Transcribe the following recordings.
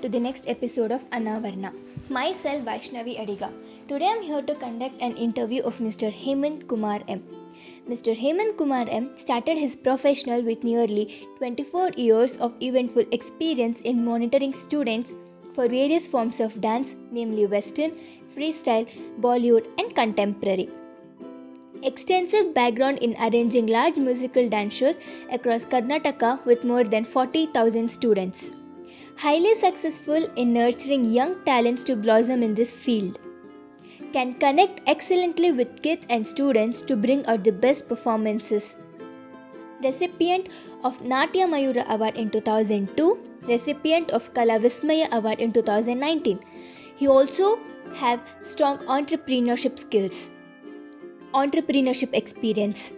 to the next episode of Anavarna. Myself Vaishnavi Adiga. Today I'm here to conduct an interview of Mr. Hemant Kumar M. Mr. Hemant Kumar M started his professional with nearly 24 years of eventful experience in monitoring students for various forms of dance, namely Western, freestyle, Bollywood, and contemporary. Extensive background in arranging large musical dance shows across Karnataka with more than 40,000 students. Highly successful in nurturing young talents to blossom in this field. Can connect excellently with kids and students to bring out the best performances. Recipient of Natya Mayura Award in 2002, recipient of Kala Vismaya Award in 2019. He also have strong entrepreneurship skills entrepreneurship experience.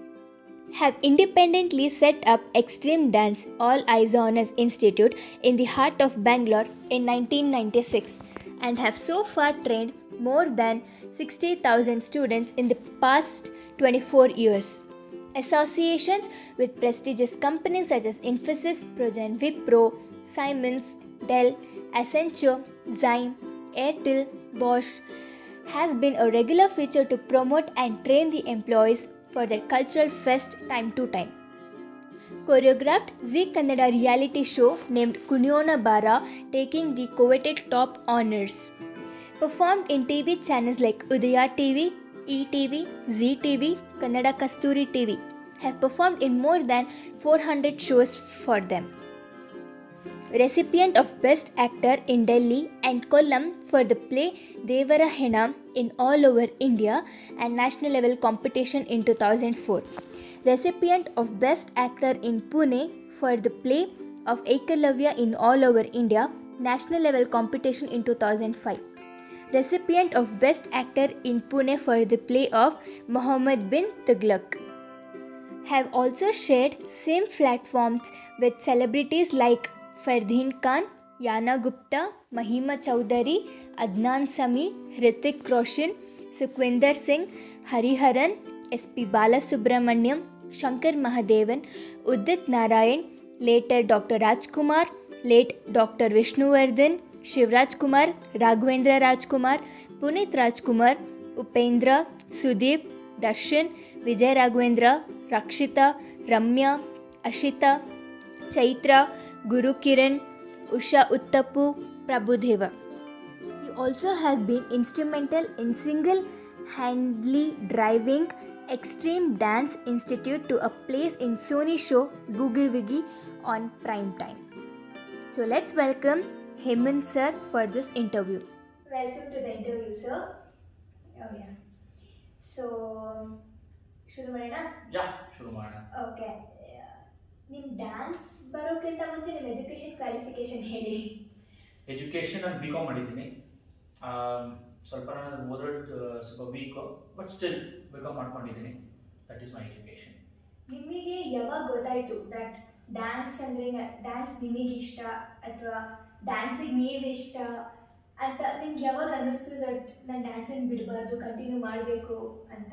Have independently set up Extreme Dance All Eyes on Us Institute in the heart of Bangalore in 1996 and have so far trained more than 60,000 students in the past 24 years. Associations with prestigious companies such as Infosys, Progen Wipro, Siemens, Dell, Accenture, Zyme, Airtel, Bosch, has been a regular feature to promote and train the employees for their cultural fest time to time. Choreographed Z Kannada reality show named Kunyona Bara taking the coveted top honors. Performed in TV channels like Udaya TV, ETV, ZTV, Kannada Kasturi TV. Have performed in more than 400 shows for them recipient of Best Actor in Delhi and Kollam for the play Devara Hena in all over India and national level competition in 2004. Recipient of Best Actor in Pune for the play of Ekalavya in all over India, national level competition in 2005. Recipient of Best Actor in Pune for the play of Muhammad bin Tughlaq have also shared same platforms with celebrities like Fardeen Khan, Yana Gupta, Mahima Chowdhury, Adnan Sami, Hrithik Roshan, Sukhwinder Singh, Hariharan, S.P. Balasubramaniam, Shankar Mahadevan, Udit Narayan, later Dr. Rajkumar, late Dr. Vishnuvardhan, Shivraj Kumar, Raghavendra Rajkumar, Punit Rajkumar, Upendra, Sudeep, Darshan, Vijay Raghavendra, Rakshita, Ramya, Ashita, Chaitra, Guru Kiran, Usha Uttapu, Prabhudeva. He also has been instrumental in single handedly driving Extreme Dance Institute to a place in Sony show Boogie Woogie on prime time. So let's welcome Hemant sir for this interview. Welcome to the interview, sir. Oh yeah. So ಶುರು ಮಾಡೋಣ ಯಾ ಶುರು ಮಾಡೋಣ okay ನಿಮ್ಮ dance ಬರೋಕ್ಕಿಂತ ಮುಂಚೆ ನಿಮ್ಮ education qualification ಹೇಳಿ education ನಾನು ಬಿ ಕಾಮ್ ಮಾಡಿದ್ದೀನಿ ಆಮ್, ಸ್ವಲ್ಪ ನಾನು ಓದೋದು ಸ್ವಲ್ಪ weak but still B com ಮಾಡ್ಕೊಂಡಿದ್ದೀನಿ ದಟ್ ಈಸ್ ಮೈ ಎಜುಕೇಷನ್ ನಿಮಗೆ ಯಾವಾಗ ಗೊತ್ತಾಯಿತು ದಟ್ ಡ್ಯಾನ್ಸ್ ಅಂದರೆ ಡ್ಯಾನ್ಸ್ ನಿಮಗೆ ಇಷ್ಟ ಅಥವಾ ಡ್ಯಾನ್ಸಿಗೆ ನೀವು ಇಷ್ಟ ಅಂತ ನಿಮ್ಗೆ ಯಾವಾಗ ಅನ್ನಿಸ್ತು ದಟ್ ನಾನು ಡ್ಯಾನ್ಸನ್ನು ಬಿಡಬಾರ್ದು ಕಂಟಿನ್ಯೂ ಮಾಡಬೇಕು ಅಂತ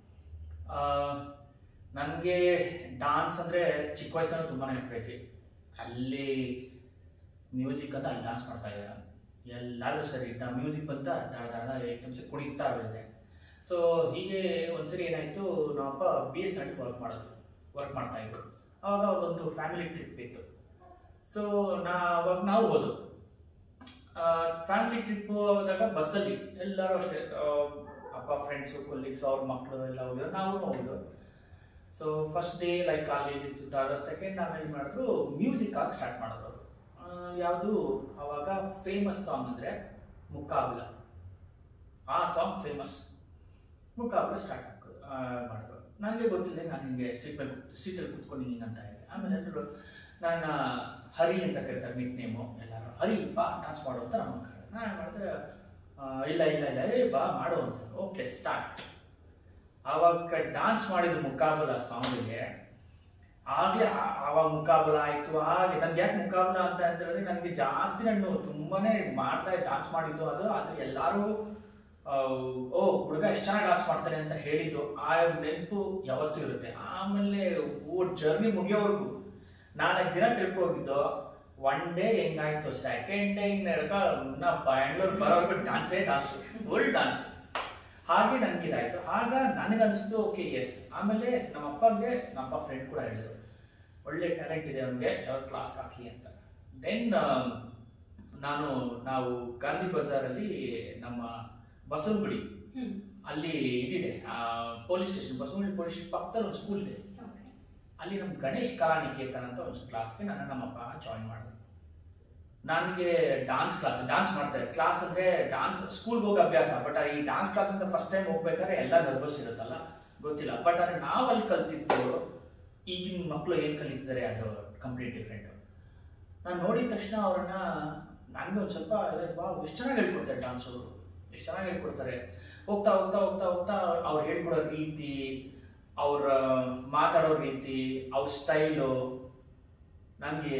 ನನಗೆ ಡಾನ್ಸ್ ಅಂದರೆ ಚಿಕ್ಕ ವಯಸ್ಸಲ್ಲಿ ತುಂಬಾ ಇರ್ತೈತಿ ಅಲ್ಲಿ ಮ್ಯೂಸಿಕ್ ಅಂತ ಅಲ್ಲಿ ಡಾನ್ಸ್ ಮಾಡ್ತಾ ಇದ್ದಾರೆ ಎಲ್ಲಾದರೂ ಸರಿ ನಾ ಮ್ಯೂಸಿಕ್ ಬಂತ ದಾಡ ದಾಡ ನಿಮಿಷ ಕುಣಿತಾ ಇರುತ್ತೆ ಸೊ ಹೀಗೆ ಒಂದ್ಸರಿ ಏನಾಯಿತು ನಮ್ಮಪ್ಪ ಬಿ ಎಸ್ ಆರ್ ವರ್ಕ್ ಮಾಡೋದು ವರ್ಕ್ ಮಾಡ್ತಾ ಇದ್ರು ಆವಾಗ ಒಂದು ಫ್ಯಾಮಿಲಿ ಟ್ರಿಪ್ ಇತ್ತು ಸೊ ನಾ ಅವಾಗ ನಾವು ಹೋದು ಫ್ಯಾಮಿಲಿ ಟ್ರಿಪ್ ಹೋದಾಗ ಬಸ್ಸಲ್ಲಿ ಎಲ್ಲರೂ ಅಷ್ಟೇ ಆ, ಅಪ್ಪ ಫ್ರೆಂಡ್ಸು ಕೊಲೀಗ್ಸ್ ಅವ್ರ ಮಕ್ಕಳು ಎಲ್ಲ ಹೋಗಿದ್ರು ನಾವು ಹೋಗಿದ್ದು ಸೊ ಫಸ್ಟ್ ಡೇ ಲೈಕ್ ಅಲ್ಲಿ ಸುತ್ತಾರೋ ಸೆಕೆಂಡ್ ಆಮೇಲೆ ಮಾಡಿದ್ರು ಮ್ಯೂಸಿಕ್ ಆಗಿ ಸ್ಟಾರ್ಟ್ ಮಾಡಿದ್ರು ಯಾವುದು ಅವಾಗ ಫೇಮಸ್ ಸಾಂಗ್ ಅಂದರೆ ಮುಕ್ಕಾಬಲ ಆ ಸಾಂಗ್ ಫೇಮಸ್ ಮುಕ್ಕಾಬಲ ಸ್ಟಾರ್ಟ್ ಹಾಕೋದು ಆ, ಮಾಡಿದ್ರು ನನಗೆ ಗೊತ್ತಿಲ್ಲ ನಾನು ಹಿಂಗೆ ಸೀಟ್ ಮೇಲೆ ಸೀಟಲ್ಲಿ ಕೂತ್ಕೊಂಡಿದ್ದೀನಿ ಅಂತ ಹೇಳಿದೆ ಆಮೇಲೆ ಎಲ್ಲರೂ ನನ್ನ ಹರಿ ಅಂತ ಕರೀತಾರೆ ನಿಕ್ ನೇಮು ಎಲ್ಲರೂ ಹರಿ ಬಾ ಡಾನ್ಸ್ ಮಾಡು ಅಂತ ನಮ್ಮ ಕರೆ ನಾನು ಮಾಡಿದ್ರೆ ಆ, ಇಲ್ಲ ಇಲ್ಲ ಇಲ್ಲ ಏ ಬಾ ಮಾಡು ಅಂತ ಓಕೆ ಸ್ಟಾರ್ಟ್ ಆವಾಗ ಡಾನ್ಸ್ ಮಾಡಿದ ಮುಕಾಬಲ ಸಾಂಗಿಗೆ ಆಗಲೇ ಆವಾಗ ಮುಕಾಬಲ ಆಯಿತು ಹಾಗೆ ನನ್ಗೆ ಯಾಕೆ ಮುಕಾಬಲ ಅಂತ ಅಂತ ಹೇಳಿದ್ರೆ ನನಗೆ ಜಾಸ್ತಿ ನಾನು ತುಂಬಾನೇ ಮಾಡ್ತಾ ಡಾನ್ಸ್ ಮಾಡಿದ್ದು ಅದು ಆದರೆ ಎಲ್ಲರೂ ಆ, ಓ ಹುಡುಗ ಎಷ್ಟು ಚೆನ್ನಾಗಿ ಡಾನ್ಸ್ ಮಾಡ್ತಾನೆ ಅಂತ ಹೇಳಿದ್ದು ಆ ನೆನಪು ಯಾವತ್ತೂ ಇರುತ್ತೆ ಆಮೇಲೆ ಓ ಜರ್ನಿ ಮುಗಿಯೋವರೆಗೂ ನಾಲ್ಕು ದಿನ ಟ್ರಿಪ್ ಹೋಗಿದ್ದು ಒನ್ ಡೇ ಹೆಂಗಾಯ್ತು ಸೆಕೆಂಡ್ ಡೇ ಹಿಂಗ್ ನಡ್ಕ ನಾ ಬ್ಯಾಂಗ್ಳೂರ್ ಬರೋರ್ಗು ಡಾನ್ಸೇ ಡಾನ್ಸ್ ಫುಲ್ ಡಾನ್ಸ್ ಹಾಗೆ ನನ್ಗೆ ಇದಾಯ್ತು ಆಗ ನನಗನ್ನಿಸ್ತು ಓಕೆ ಎಸ್ ಆಮೇಲೆ ನಮ್ಮ ಅಪ್ಪಗೆ ನಮ್ಮಪ್ಪ ಫ್ರೆಂಡ್ ಕೂಡ ಹೇಳಿದ್ರು ಒಳ್ಳೆ ಟ್ಯಾಲೆಂಟ್ ಇದೆ ಅವನಿಗೆ ಯಾವ ಕ್ಲಾಸ್ ಹಾಕಿ ಅಂತ ದೆನ್ ನಾನು ನಾವು ಗಾಂಧಿ ಬಜಾರಲ್ಲಿ ನಮ್ಮ ಬಸವನಗುಡಿ ಹ್ಮ್. ಅಲ್ಲಿ ಇದಿದೆ police station Basavanagudi police station ಪಕ್ಕದಲ್ಲಿ ಒಂದು ಸ್ಕೂಲ್ ಇದೆ ಅಲ್ಲಿ ನಮ್ಮ ಗಣೇಶ್ ಕಲಾನಿಕೇತನ್ ಅಂತ ಒಂದು ಕ್ಲಾಸ್ಗೆ ನನ್ನ ನಮ್ಮಪ್ಪ ಜಾಯಿನ್ ಮಾಡಿದ್ರು ನನಗೆ ಡಾನ್ಸ್ ಕ್ಲಾಸ್ ಡಾನ್ಸ್ ಮಾಡ್ತಾರೆ ಕ್ಲಾಸ್ ಅಂದ್ರೆ ಡಾನ್ಸ್ ಸ್ಕೂಲ್ಗೆ ಹೋಗೋ ಅಭ್ಯಾಸ ಬಟ್ ಈ ಡಾನ್ಸ್ ಕ್ಲಾಸ್ ಅಂತ ಫಸ್ಟ್ ಟೈಮ್ ಹೋಗ್ಬೇಕಾದ್ರೆ ಎಲ್ಲ ನರ್ವಸ್ ಇರುತ್ತಲ್ಲ ಗೊತ್ತಿಲ್ಲ ಬಟ್ ಆದ್ರೆ ನಾವು ಅಲ್ಲಿ ಕಲ್ತಿದ್ದು ಈಗಿನ ಮಕ್ಕಳು ಏನು ಕಲಿತಿದ್ದಾರೆ ಅದು ಕಂಪ್ಲೀಟ್ ಡಿಫ್ರೆಂಟ್ ನಾನು ನೋಡಿದ ತಕ್ಷಣ ಅವ್ರನ್ನ ನನಗೆ ಒಂದು ಸ್ವಲ್ಪ ವಾ ಎಷ್ಟು ಚೆನ್ನಾಗಿ ಹೇಳ್ಕೊಡ್ತಾರೆ ಡಾನ್ಸ್ ಅವರು ಎಷ್ಟು ಚೆನ್ನಾಗಿ ಹೇಳ್ಕೊಡ್ತಾರೆ ಹೋಗ್ತಾ ಹೋಗ್ತಾ ಹೋಗ್ತಾ ಹೋಗ್ತಾ ಅವ್ರು ಹೇಳ್ಕೊಡೋ ರೀತಿ ಅವ್ರ ಮಾತಾಡೋ ರೀತಿ ಅವ್ರ ಸ್ಟೈಲು ನನಗೆ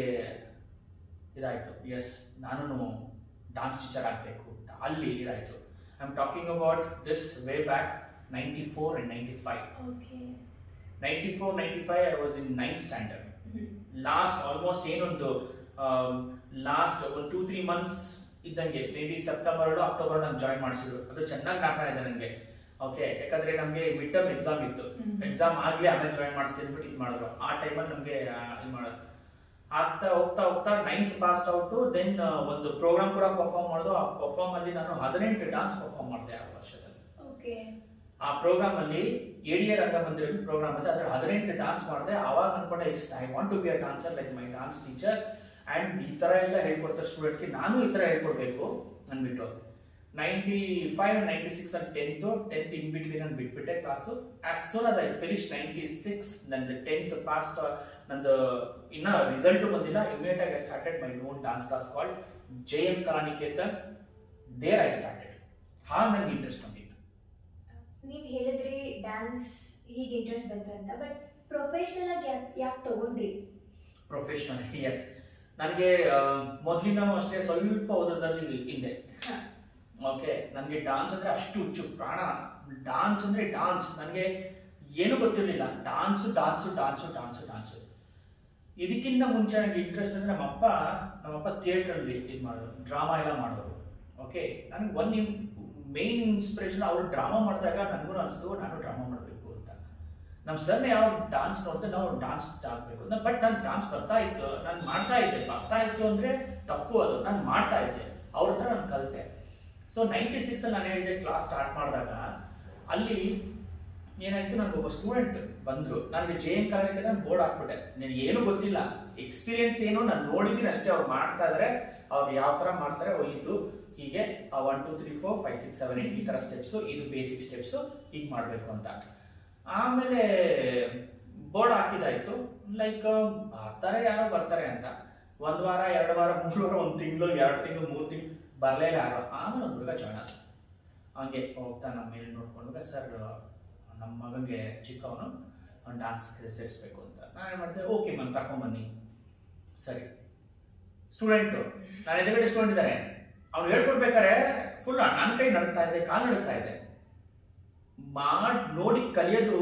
ಇದಾಯಿತು ಎಸ್ ನಾನು ಡಾನ್ಸ್ ಟೀಚರ್ ಆಗಬೇಕು ಅಲ್ಲಿ ಇದಾಯಿತು I am talking about this way back ninety four and ninety five okay ninety four ninety five I was in ninth standard last almost ಏನೊಂದು ಲಾಸ್ಟ್ ಒಂದು ಟೂ ತ್ರೀ ಮಂತ್ಸ್ ಇದ್ದಂಗೆ maybe September October ನಾನು join ಮಾಡಿಸಿದ್ರು ಅದು ಚೆನ್ನಾಗಿ ಜ್ಞಾಪಕ ಇದೆ ನನಗೆ ಓಕೆ ಯಾಕಂದ್ರೆ ನಮಗೆ ಮಿಡ್ ಟರ್ಮ್ ಎಕ್ಸಾಮ್ ಇತ್ತು ಎಕ್ಸಾಮ್ ಆಗ್ಲೇ ಆಮೇಲೆ ಜಾಯಿನ್ ಮಾಡಿಸ್ತೀನಿ ಬಿಟ್ಟು ಇದು ಮಾಡಿದ್ರು ಆ ಟೈಮಲ್ಲಿ ನಮಗೆ ಇದು ಮಾಡೋದು ಆಗ್ತಾ ಹೋಗ್ತಾ ಹೋಗ್ತಾ ನೈನ್ತ್ ಪಾಸ್ ಔಟು ದೆನ್ ಒಂದು ಪ್ರೋಗ್ರಾಮ್ ಕೂಡ ಪರ್ಫಾರ್ಮ್ ಮಾಡೋದು ಆ ಪರ್ಫಾರ್ಮ್ ಅಲ್ಲಿ ನಾನು ಹದಿನೆಂಟು ಡಾನ್ಸ್ ಪರ್ಫಾರ್ಮ್ ಮಾಡಿದೆ ಆ ವರ್ಷದಲ್ಲಿ ಓಕೆ ಆ ಪ್ರೋಗ್ರಾಮ್ ಅಲ್ಲಿ ಎಡಿಯ ರಂಗಮಂದಿರ ಪ್ರೋಗ್ರಾಮ್ ಇದೆ ಅದ್ರ ಹದಿನೆಂಟು ಡಾನ್ಸ್ ಮಾಡಿದೆ ಅವಾಗ ಅನ್ಕೊಂಡೆ is I want to be a dancer like my dance teacher and ಈ ಥರ ಎಲ್ಲ ಹೇಳ್ಕೊಡ್ತಾರೆ ಸ್ಟೂಡೆಂಟ್ಗೆ ನಾನು ಈ ಥರ ಹೇಳ್ಕೊಡ್ಬೇಕು ಅಂದ್ಬಿಟ್ಟು ನೈಂಟಿ ಫೈವ್ ನೈಂಟಿ ಸಿಕ್ಸ್ ಅಂತ ಟೆಂತು ಟೆಂತ್ ಇನ್ ಬಿಟ್ವೀನ್ ನಾನು ಬಿಟ್ಬಿಟ್ಟೆ class as soon as I finish ninety six ನಂದು ಟೆಂತ್ ಪಾಸ್ ನಂದು ಇನ್ನ ರಿಸಲ್ಟು ಬಂದಿಲ್ಲ ಇಮಿಡಿಯೇಟ್ ಆಗಿ I started my own dance class called J M Kalaniketan there I started ಹಾಗೆ ನನಗೆ ಇಂಟ್ರೆಸ್ಟ್ ಬಂದಿತ್ತು ನೀವು ಹೇಳಿದ್ರಿ ಡ್ಯಾನ್ಸ್ ಹೀಗೆ ಇಂಟ್ರೆಸ್ಟ್ ಬಂತು ಅಂತ ಬಟ್ ಪ್ರೊಫೆಷನಲ್ ಆಗಿ ಯಾಕೆ ಯಾಕೆ ತಗೊಂಡ್ರಿ ಪ್ರೊಫೆಷನಲ್ ಎಸ್ ನನಗೆ ಮೊದಲಿನ ಅಷ್ಟೇ ಸ್ವಲ್ಪ ಓದೋದ್ರಲ್ಲಿ ಹಿಂದೆ ಹಾ. ಓಕೆ ನನಗೆ ಡಾನ್ಸ್ ಅಂದ್ರೆ ಅಷ್ಟು ಹುಚ್ಚು ಪ್ರಾಣ ಡಾನ್ಸ್ ಅಂದ್ರೆ ಡಾನ್ಸ್ ನನಗೆ ಏನು ಗೊತ್ತಿರಲಿಲ್ಲ dance dance dance dance dance ಇದಕ್ಕಿಂತ ಮುಂಚೆ ನನಗೆ ಇಂಟ್ರೆಸ್ಟ್ ಅಂದ್ರೆ ನಮ್ಮಪ್ಪ ನಮ್ಮಪ್ಪ ಥಿಯೇಟ್ರಲ್ಲಿ ಇದು ಮಾಡೋರು ಡ್ರಾಮಾ ಎಲ್ಲ ಮಾಡೋರು ಓಕೆ ನನಗೆ ಒಂದು ಮೇನ್ ಇನ್ಸ್ಪಿರೇಷನ್ ಅವರು ಡ್ರಾಮಾ ಮಾಡಿದಾಗ ನನಗೂ ಅನಿಸ್ತು ನಾನು ಡ್ರಾಮಾ ಮಾಡಬೇಕು ಅಂತ ನಮ್ಮ ಸರ್ನ ಯಾವ ಡಾನ್ಸ್ ನೋಡ್ತಾ ನಾವು ಡಾನ್ಸ್ ಆಗಬೇಕು ಅಂತ ಬಟ್ ನಾನು ಡಾನ್ಸ್ ಬರ್ತಾ ಇತ್ತು ನಾನು ಮಾಡ್ತಾ ಇದ್ದೆ ಬರ್ತಾ ಇತ್ತು ಅಂದರೆ ತಪ್ಪು ಅದು ನಾನು ಮಾಡ್ತಾ ಇದ್ದೆ ಅವ್ರ ಹತ್ರ ನಾನು ಕಲಿತೆ ಸೊ ನೈಂಟಿ ಸಿಕ್ಸಲ್ಲಿ ನಾನು ಹೇಳಿದೆ ಕ್ಲಾಸ್ ಸ್ಟಾರ್ಟ್ ಮಾಡಿದಾಗ ಅಲ್ಲಿ ಏನಾಯ್ತು ನನಗೆ ಒಬ್ಬ ಸ್ಟೂಡೆಂಟ್ ಬಂದರು ನನಗೆ ಜೆ ಎನ್ ಕಾಲೇಜ್ ನಾನು ಬೋರ್ಡ್ ಹಾಕ್ಬಿಟ್ಟೆ ನನಗೆ ಏನೂ ಗೊತ್ತಿಲ್ಲ ಎಕ್ಸ್ಪೀರಿಯನ್ಸ್ ಏನು ನಾನು ನೋಡಿದ್ದೀನಿ ಅಷ್ಟೇ ಅವ್ರು ಮಾಡ್ತಾ ಇದ್ದಾರೆ ಅವ್ರು ಯಾವ ಥರ ಮಾಡ್ತಾರೆ ಓ ಇದು ಹೀಗೆ one two three four five six seven eight ಈ ಥರ ಸ್ಟೆಪ್ಸು ಇದು ಬೇಸಿಕ್ ಸ್ಟೆಪ್ಸು ಹೀಗೆ ಮಾಡಬೇಕು ಅಂತ ಆಮೇಲೆ ಬೋರ್ಡ್ ಹಾಕಿದಾಯ್ತು ಲೈಕ್ ಬರ್ತಾರೆ ಯಾರೋ ಬರ್ತಾರೆ ಅಂತ ಒಂದು ವಾರ ಎರಡು ವಾರ ಮೂರು ವಾರ ಒಂದು ತಿಂಗಳು ಎರಡು ತಿಂಗಳು ಮೂರು ತಿಂಗಳು ಬರಲೇ ಇಲ್ಲ ಯಾರು ಆಮೇಲೆ ಒಂದು ಹುಡುಗ ಜಾಯ್ನ್ ಆದ ಹಂಗೆ ಹೋಗ್ತಾ ನಮ್ಮ ಮೇಲೆ ನೋಡ್ಕೊಂಡ್ರೆ ಸರ್ ನಮ್ಮ ಮಗನಿಗೆ ಚಿಕ್ಕವನು ಅವ್ನು ಡಾನ್ಸ್ ಸೇರಿಸ್ಬೇಕು ಅಂತ ನಾನು ಏನು ಮಾಡಿದೆ ಓಕೆ ಮ್ಯಾಮ್ ಕರ್ಕೊಂಬನ್ನಿ ಸರಿ ಸ್ಟೂಡೆಂಟು ನಾನು ಎದುರುಗಡೆ ಸ್ಟೂಡೆಂಟ್ ಇದ್ದಾರೆ ಅವ್ನು ಹೇಳ್ಕೊಡ್ಬೇಕಾರೆ ಫುಲ್ ನನ್ನ ಕೈ ನಡುತ್ತಾ ಇದೆ ಕಾಲು ನಡುತ್ತಾ ಇದೆ ಮಾಡಿ ನೋಡಿ ಕಲಿಯೋದು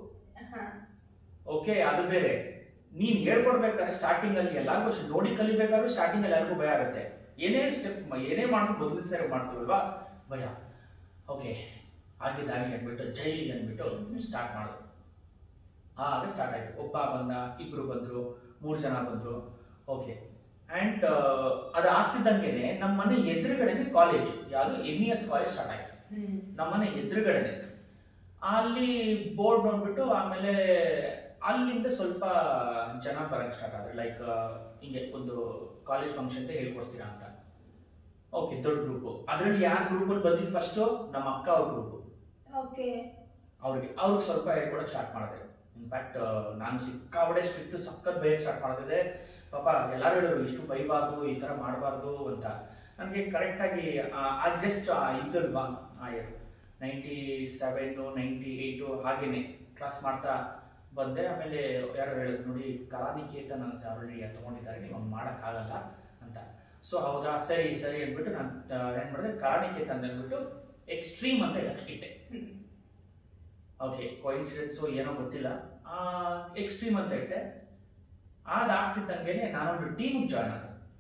ಓಕೆ ಅದು ಬೇರೆ ನೀನ್ ಹೇಳ್ಕೊಡ್ಬೇಕಾದ್ರೆ ಸ್ಟಾರ್ಟಿಂಗ್ ಅಲ್ಲಿ ಎಲ್ಲಾರ್ಗೂ ಅಷ್ಟೇ ನೋಡಿ ಕಲಿಬೇಕಾದ್ರೂ ಸ್ಟಾರ್ಟಿಂಗ್ ಅಲ್ಲಿ ಎಲ್ಲರಿಗೂ ಭಯ ಆಗುತ್ತೆ ಏನೇ ಸ್ಟೆಪ್ ಏನೇ ಮಾಡೋದು ಮೊದಲು ಸರಿ ಮಾಡ್ತೀವಲ್ವಾ ಭಯ ಓಕೆ ಆಗಿದ್ದಾಗಿ ಅಂದ್ಬಿಟ್ಟು ಜೈಲಿಗೆ ಅಂದ್ಬಿಟ್ಟು ಸ್ಟಾರ್ಟ್ ಮಾಡೋದು ಆಗ ಸ್ಟಾರ್ಟ್ ಆಯ್ತು ಒಬ್ಬ ಬಂದ ಇಬ್ರು ಬಂದ್ರು ಮೂರು ಜನ ಬಂದ್ರು ಓಕೆ ಅಂಡ್ ಅದು ಆಗ್ತಿದ್ದಂಗೆನೆ ನಮ್ಮ ಮನೆ ಎದುರುಗಡೆನೆ ಕಾಲೇಜ್ ಯಾವುದು ಎನ್ ಎಸ್ ಕಾಲೇಜ್ ಸ್ಟಾರ್ಟ್ ಆಯ್ತು ನಮ್ಮ ಮನೆ ಎದುರುಗಡೆನೆ ಅಲ್ಲಿ ಬೋರ್ಡ್ ನೋಡ್ಬಿಟ್ಟು ಆಮೇಲೆ ಅಲ್ಲಿಂದ ಸ್ವಲ್ಪ ಜನ ಬರಕ್ಕೆ ಸ್ಟಾರ್ಟ್ ಆದ್ರೆ ಲೈಕ್ ಹಿಂಗೆ ಒಂದು ಕಾಲೇಜ್ ಫಂಕ್ಷನ್ಗೆ ಹೇಳ್ಕೊಡ್ತೀರಾ ಅಂತ ಓಕೆ ದೊಡ್ಡ ಗ್ರೂಪು ಅದರಲ್ಲಿ ಯಾರು ಗ್ರೂಪಲ್ಲಿ ಬಂದಿದ್ದು ಫಸ್ಟು ನಮ್ಮ ಅಕ್ಕ ಅವ್ರ ಗ್ರೂಪು ಓಕೆ ಅವ್ರಿಗೆ ಅವ್ರಿಗೆ ಸ್ವಲ್ಪ ಹೇಳ್ಕೊಡಕ್ಕೆ ಸ್ಟಾರ್ಟ್ ಮಾಡಿದೆ ಇನ್ಫ್ಯಾಕ್ಟ್ ನಾನು ಸಿಕ್ಕಾಬಡೆ ಸ್ಟ್ರಿಕ್ಟ್ ಸಖತ್ ಬೈಯಕ್ಕೆ ಸ್ಟಾರ್ಟ್ ಮಾಡ್ತಿದ್ದೆ ಪಾಪ ಎಲ್ಲರೂ ಹೇಳೋರು ಇಷ್ಟು ಬೈಬಾರ್ದು ಈ ಥರ ಮಾಡಬಾರ್ದು ಅಂತ ನನಗೆ ಕರೆಕ್ಟಾಗಿ ಜಸ್ಟ್ ಇದ್ದಲ್ವಾ ಆ year ninety seven ninety eight ಹಾಗೇನೆ ಕ್ಲಾಸ್ ಮಾಡ್ತಾ ಬಂದೆ ಆಮೇಲೆ ಯಾರೋ ಹೇಳಿದ್ರು ನೋಡಿ ಕಲಾನಿಕೇತನ್ ಅಂತ ಆಲ್ರೆಡಿ ತೊಗೊಂಡಿದ್ದಾರೆ ನೀವು ಹಂಗೆ ಮಾಡೋಕ್ಕಾಗಲ್ಲ ಅಂತ ಸೊ ಹೌದಾ ಸರಿ ಸರಿ ಅಂದ್ಬಿಟ್ಟು ನಾನು ಏನು ಮಾಡಿದೆ ಕಲಾನಿಕೇತನ್ ಅಂದ್ಬಿಟ್ಟು ಎಕ್ಸ್ಟ್ರೀಮ್ ಅಂತ ಇದಕ್ಕೆ ಇಟ್ಟೆ ಓಕೆ ಕೋಇನ್ಸಿಡೆನ್ಸು ಏನೋ ಗೊತ್ತಿಲ್ಲ ಎಕ್ಸ್ಟ್ರೀಮ್ ಅಂತ ಇಟ್ಟೆ ಅದಾಗ್ತಿದ್ದಂಗೆ ನಾನೊಂದು ಟೀಮಿಗೆ ಜಾಯ್ನ್ ಆದೆ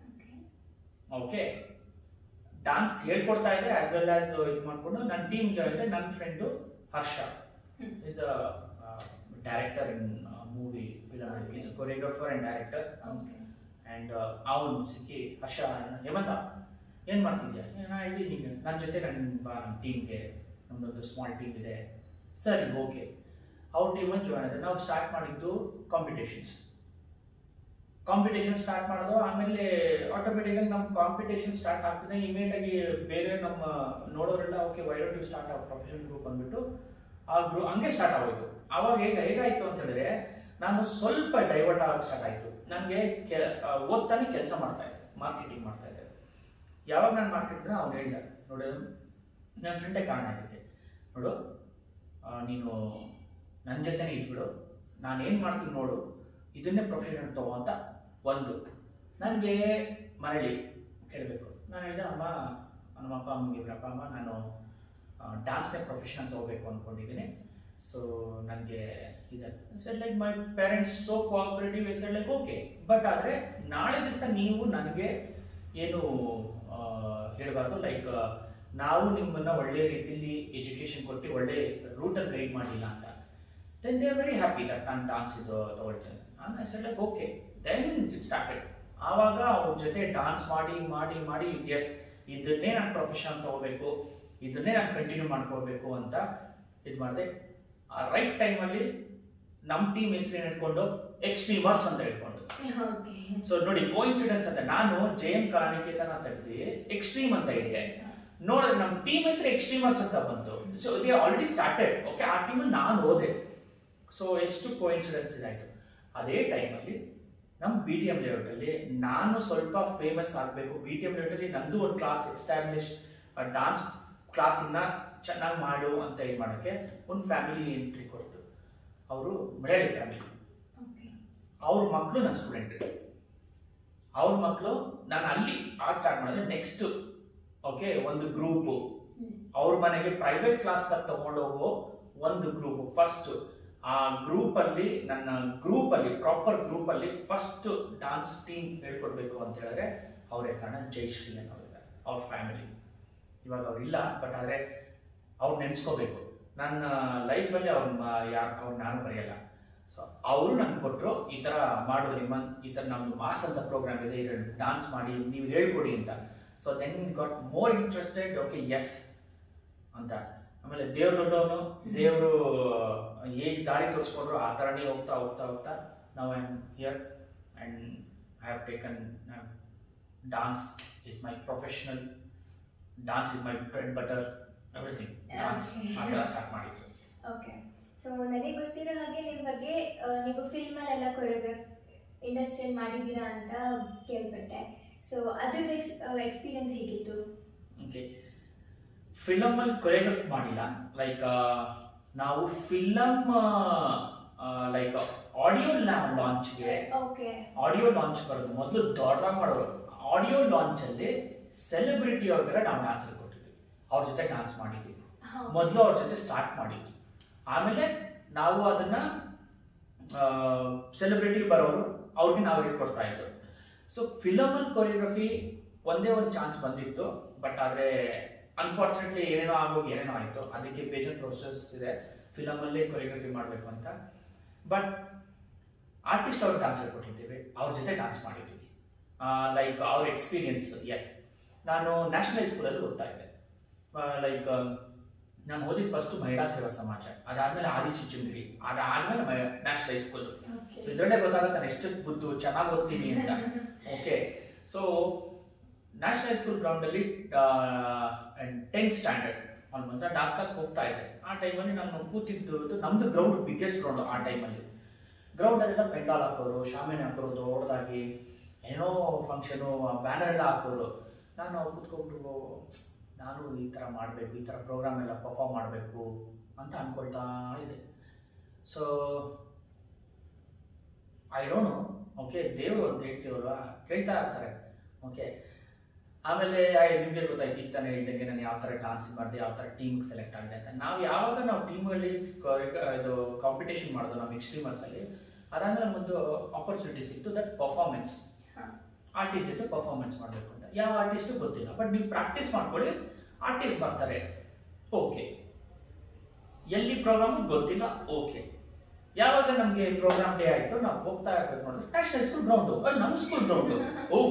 ಓಕೆ ಡಾನ್ಸ್ ಹೇಳ್ಕೊಡ್ತಾ ಇದೆ ಆಸ್ ವೆಲ್ ಆಸ್ ಇದು ಮಾಡಿಕೊಂಡು ನನ್ನ ಟೀಮ್ ಜಾಯಿನ್ ಇದೆ ನನ್ನ friend Harsha hmm. Is a director in movie film is choreographer and director and ಅವನು ಸಿಕ್ಕಿ ಹರ್ಷ ಹೇಮಂತ ಏನು ಮಾಡ್ತಿದ್ಯಾ ನಾ ಹೇಳಿ ನೀನು ನನ್ನ ಜೊತೆ ನನ್ನ ಬಾ ನಮ್ಮ ಟೀಮ್ಗೆ ನಮ್ಮದೊಂದು ಸ್ಮಾಲ್ ಟೀಮ್ ಇದೆ ಸರಿ ಓಕೆ ಅವ್ರ ಟೀಮಲ್ಲಿ ಜಾಯ್ನ್ ಆಗಿದೆ ನಾವು ಸ್ಟಾರ್ಟ್ ಮಾಡಿದ್ದು ಕಾಂಪಿಟೇಷನ್ಸ್ ಕಾಂಪಿಟೇಷನ್ ಸ್ಟಾರ್ಟ್ ಮಾಡೋದು ಆಮೇಲೆ ಆಟೋಮೆಟಿಕಾಗಿ ನಮ್ಮ ಕಾಂಪಿಟೇಷನ್ ಸ್ಟಾರ್ಟ್ ಆಗ್ತದೆ ಇಮಿಡಿಯೇಟ್ ಆಗಿ ಬೇರೆ ನಮ್ಮ ನೋಡೋರೆಲ್ಲ okay why don't you start a professional group ಅಂದ್ಬಿಟ್ಟು ಆ ಗ್ರೂಪ್ ಹಂಗೆ ಸ್ಟಾರ್ಟ್ ಆಗೋಯ್ತು ಅವಾಗ ಹೇಗೆ ಹೇಗಾಯ್ತು ಅಂತ ಹೇಳಿದ್ರೆ ನಾನು ಸ್ವಲ್ಪ ಡೈವರ್ಟ್ ಆಗಕ್ಕೆ ಸ್ಟಾರ್ಟ್ ಆಯಿತು ನನಗೆ ಕೆ ಆ, ಓದ್ತಾನೆ ಕೆಲಸ ಮಾಡ್ತಾ ಇದ್ದೆ ಮಾರ್ಕೆಟಿಂಗ್ ಮಾಡ್ತಾ ಇದ್ದೆ ಯಾವಾಗ ನಾನು ಮಾರ್ಕೆಟಿಂಗ್ ಅವ್ನು ಹೇಳ್ದ ನೋಡು ನನ್ನ ಫ್ರೆಂಡೇ ಕಾರಣ ಇದಕ್ಕೆ ನೋಡು ಆ, ನೀನು ನನ್ನ ಜೊತೆನೇ ಇದ್ಬಿಡು ನಾನು ಏನು ಮಾಡ್ತೀನಿ ನೋಡು ಇದನ್ನೇ ಪ್ರೊಫೆಷನ್ ತಗೋ ಅಂತ ಒಂದು ನನಗೆ ಮನೇಲಿ ಕೇಳಬೇಕು ನಾನು ಹೇಳಿದೆ ಅಮ್ಮ ನಮ್ಮ ಅಪ್ಪ ಅಮ್ಮಗೆ ಅಪ್ಪ ಅಮ್ಮ ನಾನು ಡಾನ್ಸ್ನೇ ಪ್ರೊಫೆಷನ್ ತಗೋಬೇಕು ಅಂದ್ಕೊಂಡಿದ್ದೀನಿ ಸೊ ನನಗೆ ಇದೆ sir like my parents so cooperative sir like okay but ಆದರೆ ನಾಳೆ ದಿವಸ ನೀವು ನನಗೆ ಏನು ಹೇಳಬಾರ್ದು ಲೈಕ್ ನಾವು ನಿಮ್ಮನ್ನ ಒಳ್ಳೆ ರೀತಿಯಲ್ಲಿ ಎಜುಕೇಶನ್ ಕೊಟ್ಟು ಒಳ್ಳೆ ರೂಟಲ್ಲಿ ಗೈಡ್ ಮಾಡಿಲ್ಲ ಅಂತ then they are very happy that ನಾನು ಡಾನ್ಸ್ ಇದು ತಗೊಳ್ತೇನೆ ನಾನು sir like okay then it started ಆವಾಗ ಅವ್ರ ಜೊತೆ ಡಾನ್ಸ್ ಮಾಡಿ ಮಾಡಿ ಮಾಡಿ ಎಸ್ ಇದನ್ನೇ ನಾನು ಪ್ರೊಫೆಷನ್ ತಗೋಬೇಕು ಇದನ್ನೇ ನಾನು ಕಂಟಿನ್ಯೂ ಮಾಡ್ಕೋಬೇಕು ಅಂತ ಇದು ಮಾಡಿದೆ ಆ ರೈಟ್ ಟೈಮಲ್ಲಿ ನಮ್ಮ ಟೀಮ್ ಹೆಸರು ಏನು ಇಟ್ಕೊಂಡು ಎಕ್ಸ್ಟ್ರೀಮರ್ಸ್ ಅಂತ ಇಟ್ಕೊಂಡು ಸೊ ನೋಡಿ ಕೋಇನ್ಸಿಡೆನ್ಸ್ ಅಂತ ನಾನು ಜೆ ಎಂ ಕಲಾನಿಕೇತನ ತೆಗೆದು ಎಕ್ಸ್ಟ್ರೀಮ್ ಅಂತ ಇಟ್ಟೆ ನೋಡಿದ್ರೆ ನಮ್ಮ ಟೀಮ್ ಹೆಸರು ಎಕ್ಸ್ಟ್ರೀಮರ್ಸ್ ಅಂತ ಬಂತು so they already started okay ಆ ಟೀಮಲ್ಲಿ ನಾನು ಹೋದೆ ಸೊ ಎಷ್ಟು ಕೋಇನ್ಸಿಡೆನ್ಸ್ ಇದಾಯಿತು ಅದೇ ಟೈಮಲ್ಲಿ ನಮ್ಮ ಬಿ ಟಿ ಎಮ್ ಲೇಔಟಲ್ಲಿ ನಾನು ಸ್ವಲ್ಪ ಫೇಮಸ್ ಆಗಬೇಕು ಬಿ ಟಿ ಎಮ್ ಲೇಔಟಲ್ಲಿ ನಂದು ಒಂದು ಕ್ಲಾಸ್ ಎಸ್ಟಾಬ್ಲಿಷ್ ಡಾನ್ಸ್ ಕ್ಲಾಸಿಂದ ಚೆನ್ನಾಗಿ ಮಾಡು ಅಂತ ಇದು ಮಾಡೋಕ್ಕೆ ಒಂದು ಫ್ಯಾಮಿಲಿ ಎಂಟ್ರಿ ಕೊಡ್ತು ಅವರು ಮಲಯಾಳಿ ಫ್ಯಾಮಿಲಿ ಅವ್ರ ಮಕ್ಕಳು ನನ್ನ ಸ್ಟೂಡೆಂಟ್ ಅವ್ರ ಮಕ್ಕಳು ನಾನು ಅಲ್ಲಿ ಆರ್ಟ್ ಸ್ಟಾರ್ಟ್ ಮಾಡಿದ್ರೆ ನೆಕ್ಸ್ಟ್ ಓಕೆ ಒಂದು ಗ್ರೂಪು ಅವ್ರ ಮನೆಗೆ ಪ್ರೈವೇಟ್ ಕ್ಲಾಸ್ ತಗೊಂಡೋಗೋ ಒಂದು ಗ್ರೂಪ್ ಫಸ್ಟ್ ಆ ಗ್ರೂಪ್ ಅಲ್ಲಿ ನನ್ನ ಗ್ರೂಪ್ ಅಲ್ಲಿ ಪ್ರಾಪರ್ ಗ್ರೂಪ್ ಅಲ್ಲಿ ಫಸ್ಟ್ ಡಾನ್ಸ್ ಟೀಮ್ ಹೇಳ್ಕೊಡ್ಬೇಕು ಅಂತ ಹೇಳಿದ್ರೆ ಅವರೇ ಕಾರಣ ಜಯಶ್ರೀ ಅನ್ನೋರಿದ್ದಾರೆ ಅವ್ರ ಫ್ಯಾಮಿಲಿ ಇವಾಗ ಅವ್ರು ಇಲ್ಲ ಬಟ್ ಆದರೆ ಅವ್ರು ನೆನೆಸ್ಕೋಬೇಕು ನನ್ನ ಲೈಫಲ್ಲಿ ಅವ್ರನ್ನ ಯಾರು ಅವ್ರು ನಾನು ಬರೆಯಲ್ಲ ಸೊ ಅವರು ನಂಗೆ ಕೊಟ್ಟರು ಈ ಥರ ಮಾಡು ಹೇಮಂತ್ ಈ ಥರ ನಮ್ಮದು ಮಾಸ್ ಅಂತ ಪ್ರೋಗ್ರಾಮ್ ಇದೆ ಇದ್ರಲ್ಲಿ ಡಾನ್ಸ್ ಮಾಡಿ ನೀವು ಹೇಳ್ಕೊಡಿ ಅಂತ so then got more interested okay yes ಅಂತ ಆಮೇಲೆ ದೇವ್ರ ದೊಡ್ಡವನು ದೇವರು ಹೇಗೆ ದಾರಿ ತೋರಿಸ್ಕೊಂಡ್ರು ಆ ಥರನೇ ಹೋಗ್ತಾ ಹೋಗ್ತಾ ಹೋಗ್ತಾ ನಾವು I am here and I have taken dance is my professional dance is my bread butter everything dance ಆ ಥರ ಸ್ಟಾರ್ಟ್ ಮಾಡಿದ್ದು ಓಕೆ ಸೊ ನನಗೆ ಗೊತ್ತಿರೋ ಹಾಗೆ ನಿಮ್ಮ ಬಗ್ಗೆ ಆ, ನೀವು ಫಿಲ್ಮಲ್ಲೆಲ್ಲ ಕೊರಿಯೋಗ್ರಾಫ್ ಇಂಡಸ್ಟ್ರಿಯಲ್ಲಿ ಮಾಡಿದ್ದೀರಾ ಅಂತ ಕೇಳ್ಪಟ್ಟೆ ಸೊ ಅದ್ರದ್ದು ಎಕ್ಸ್ ಎಕ್ಸ್ಪೀರಿಯನ್ಸ್ ಹೇಗಿತ್ತು ಓಕೆ ಫಿಲಮಲ್ಲಿ ಕೊರಿಯೋಗ್ರಫ್ ಮಾಡಿಲ್ಲ ಲೈಕ್ ನಾವು ಫಿಲಮ್ ಲೈಕ್ ಆಡಿಯೋ ಲಾಂಚ್ಗೆ ಓಕೆ ಆಡಿಯೋ ಲಾಂಚ್ ಬರೋದು ಮೊದಲು ದೊಡ್ಡದಾಗಿ ಮಾಡೋರು ಆಡಿಯೋ ಲಾಂಚಲ್ಲಿ ಸೆಲೆಬ್ರಿಟಿ ಅವ್ರಿಗೆಲ್ಲ ನಾವು ಡಾನ್ಸ್ ಕೊಟ್ಟಿದ್ವಿ ಅವ್ರ ಜೊತೆ ಡಾನ್ಸ್ ಮಾಡಿದ್ವಿ ಮೊದಲು ಅವ್ರ ಜೊತೆ ಸ್ಟಾರ್ಟ್ ಮಾಡಿದ್ವಿ ಆಮೇಲೆ ನಾವು ಅದನ್ನ ಸೆಲೆಬ್ರಿಟಿ ಬರೋರು ಅವ್ರಿಗೆ ನಾವು ಹೇಳ್ಕೊಡ್ತಾ ಇದ್ದು ಸೊ ಫಿಲಮಲ್ಲಿ ಕೊರಿಯೋಗ್ರಫಿ ಒಂದೇ ಒಂದು ಚಾನ್ಸ್ ಬಂದಿತ್ತು ಬಟ್ ಆದರೆ ಅನ್ಫಾರ್ಚುನೇಟ್ಲಿ ಏನೇನೋ ಆಗೋಗಿ ಏನೇನೋ ಆಯಿತು ಅದಕ್ಕೆ ಬೇಜಾನ್ ಪ್ರೊಸೆಸ್ ಇದೆ ಫಿಲಮಲ್ಲೇ ಕೊರಿಯೋಗ್ರಫಿ ಮಾಡಬೇಕು ಅಂತ ಬಟ್ ಆರ್ಟಿಸ್ಟ್ ಅವ್ರಿಗೆ ಡಾನ್ಸ್ ಹೇಳ್ಕೊಟ್ಟಿದ್ದೀವಿ ಅವ್ರ ಜೊತೆ ಡಾನ್ಸ್ ಮಾಡಿದ್ದೀವಿ ಲೈಕ್ ಅವ್ರ ಎಕ್ಸ್ಪೀರಿಯನ್ಸ್ ಎಸ್ ನಾನು ನ್ಯಾಷನಲ್ ಸ್ಕೂಲಲ್ಲಿ ಓದ್ತಾ ಇದ್ದೆ ಲೈಕ್ ನಾನು ಓದಿದ್ದು ಫಸ್ಟ್ ಮಹಿಳಾ ಸೇವಾ ಸಮಾಜ ಅದಾದ್ಮೇಲೆ ಆದಿ ಚುಚ್ಚುಂಗಿರಿ ಅದಾದ್ಮೇಲೆ ನ್ಯಾಷನಲ್ ಹೈಸ್ಕೂಲ್ ಸೊ ಇದರಲ್ಲೇ ಗೊತ್ತಾಗುತ್ತೆ ನಾನು ಎಷ್ಟು ಬುದ್ದು ಚೆನ್ನಾಗಿ ಓದ್ತೀನಿ ಅಂತ ಓಕೆ ಸೊ ನ್ಯಾಷನಲ್ ಹೈಸ್ಕೂಲ್ ಗ್ರೌಂಡಲ್ಲಿ tenth standard almost dance class ಹೋಗ್ತಾ ಇದ್ದೆ ಆ ಟೈಮಲ್ಲಿ ನಾನು ಕೂತಿದ್ದು ನಮ್ದು ಗ್ರೌಂಡ್ ಬಿಗ್ಗೆಸ್ಟ್ ಗ್ರೌಂಡ್ ಆ ಟೈಮಲ್ಲಿ ಗ್ರೌಂಡಲ್ಲೆಲ್ಲ ಪೆಂಡಾಲ್ ಹಾಕೋರು ಶಾಮಿಯಾನ ಹಾಕೋರು ದೊಡ್ಡದಾಗಿ ಏನೋ ಫಂಕ್ಷನು ಬ್ಯಾನರ್ ಎಲ್ಲ ಹಾಕೋರು ನಾನು ಕೂತ್ಕೊಂಡು ನಾನು ಈ ಥರ ಮಾಡಬೇಕು ಈ ಥರ ಪ್ರೋಗ್ರಾಮ್ ಎಲ್ಲ ಪರ್ಫಾರ್ಮ್ ಮಾಡಬೇಕು ಅಂತ ಅಂದ್ಕೊಳ್ತಾ ಇದೆ so I don't know okay ದೇವರು ಅಂತ ಹೇಳ್ತೀವಲ್ವಾ ಕೇಳ್ತಾ ಇರ್ತಾರೆ ಓಕೆ ಆಮೇಲೆ ನಿಮಗೆ ಗೊತ್ತಾಯ್ತು ಈಗ ತಾನೇ ಹೇಳ್ದಂಗೆ ನಾನು ಯಾವ ಥರ ಡಾನ್ಸ್ ಮಾಡಿದೆ ಯಾವ ಥರ ಟೀಮ್ಗೆ ಸೆಲೆಕ್ಟ್ ಆಗಿದೆ ಅಂತ ನಾವು ಯಾವಾಗ ನಾವು ಟೀಮಲ್ಲಿ ಇದು ಕಾಂಪಿಟೇಷನ್ ಮಾಡೋದು ನಮ್ಮ ಎಕ್ಸ್ಟ್ರೀಮರ್ಸಲ್ಲಿ ಅದಾದ್ಮೇಲೆ ಒಂದು ಆಪರ್ಚುನಿಟಿ ಸಿಕ್ತು ದಟ್ ಪರ್ಫಾರ್ಮೆನ್ಸ್ ಹಾ. ಆರ್ಟಿಸ್ಟ್ ಜೊತೆ ಪರ್ಫಾರ್ಮೆನ್ಸ್ ಮಾಡಬೇಕು ಅಂತ ಯಾವ ಆರ್ಟಿಸ್ಟು ಗೊತ್ತಿಲ್ಲ ಬಟ್ ನೀವು ಪ್ರಾಕ್ಟೀಸ್ ಮಾಡ್ಕೊಳ್ಳಿ ಆರ್ಟಿಸ್ಟ್ ಬರ್ತಾರೆ ಓಕೆ ಎಲ್ಲಿ ಪ್ರೋಗ್ರಾಮ್ ಗೊತ್ತಿಲ್ಲ ಓಕೆ ಯಾವಾಗ ನಮಗೆ ಪ್ರೋಗ್ರಾಮ್ ಡೇ ಆಯಿತು ನಾವು ಹೋಗ್ತಾ ಇರ್ಬೇಕು ನೋಡಿದ್ರೆ ನ್ಯಾಷನಲ್ ಸ್ಕೂಲ್ ಗ್ರೌಂಡು ನಮ್ಮ school ground oh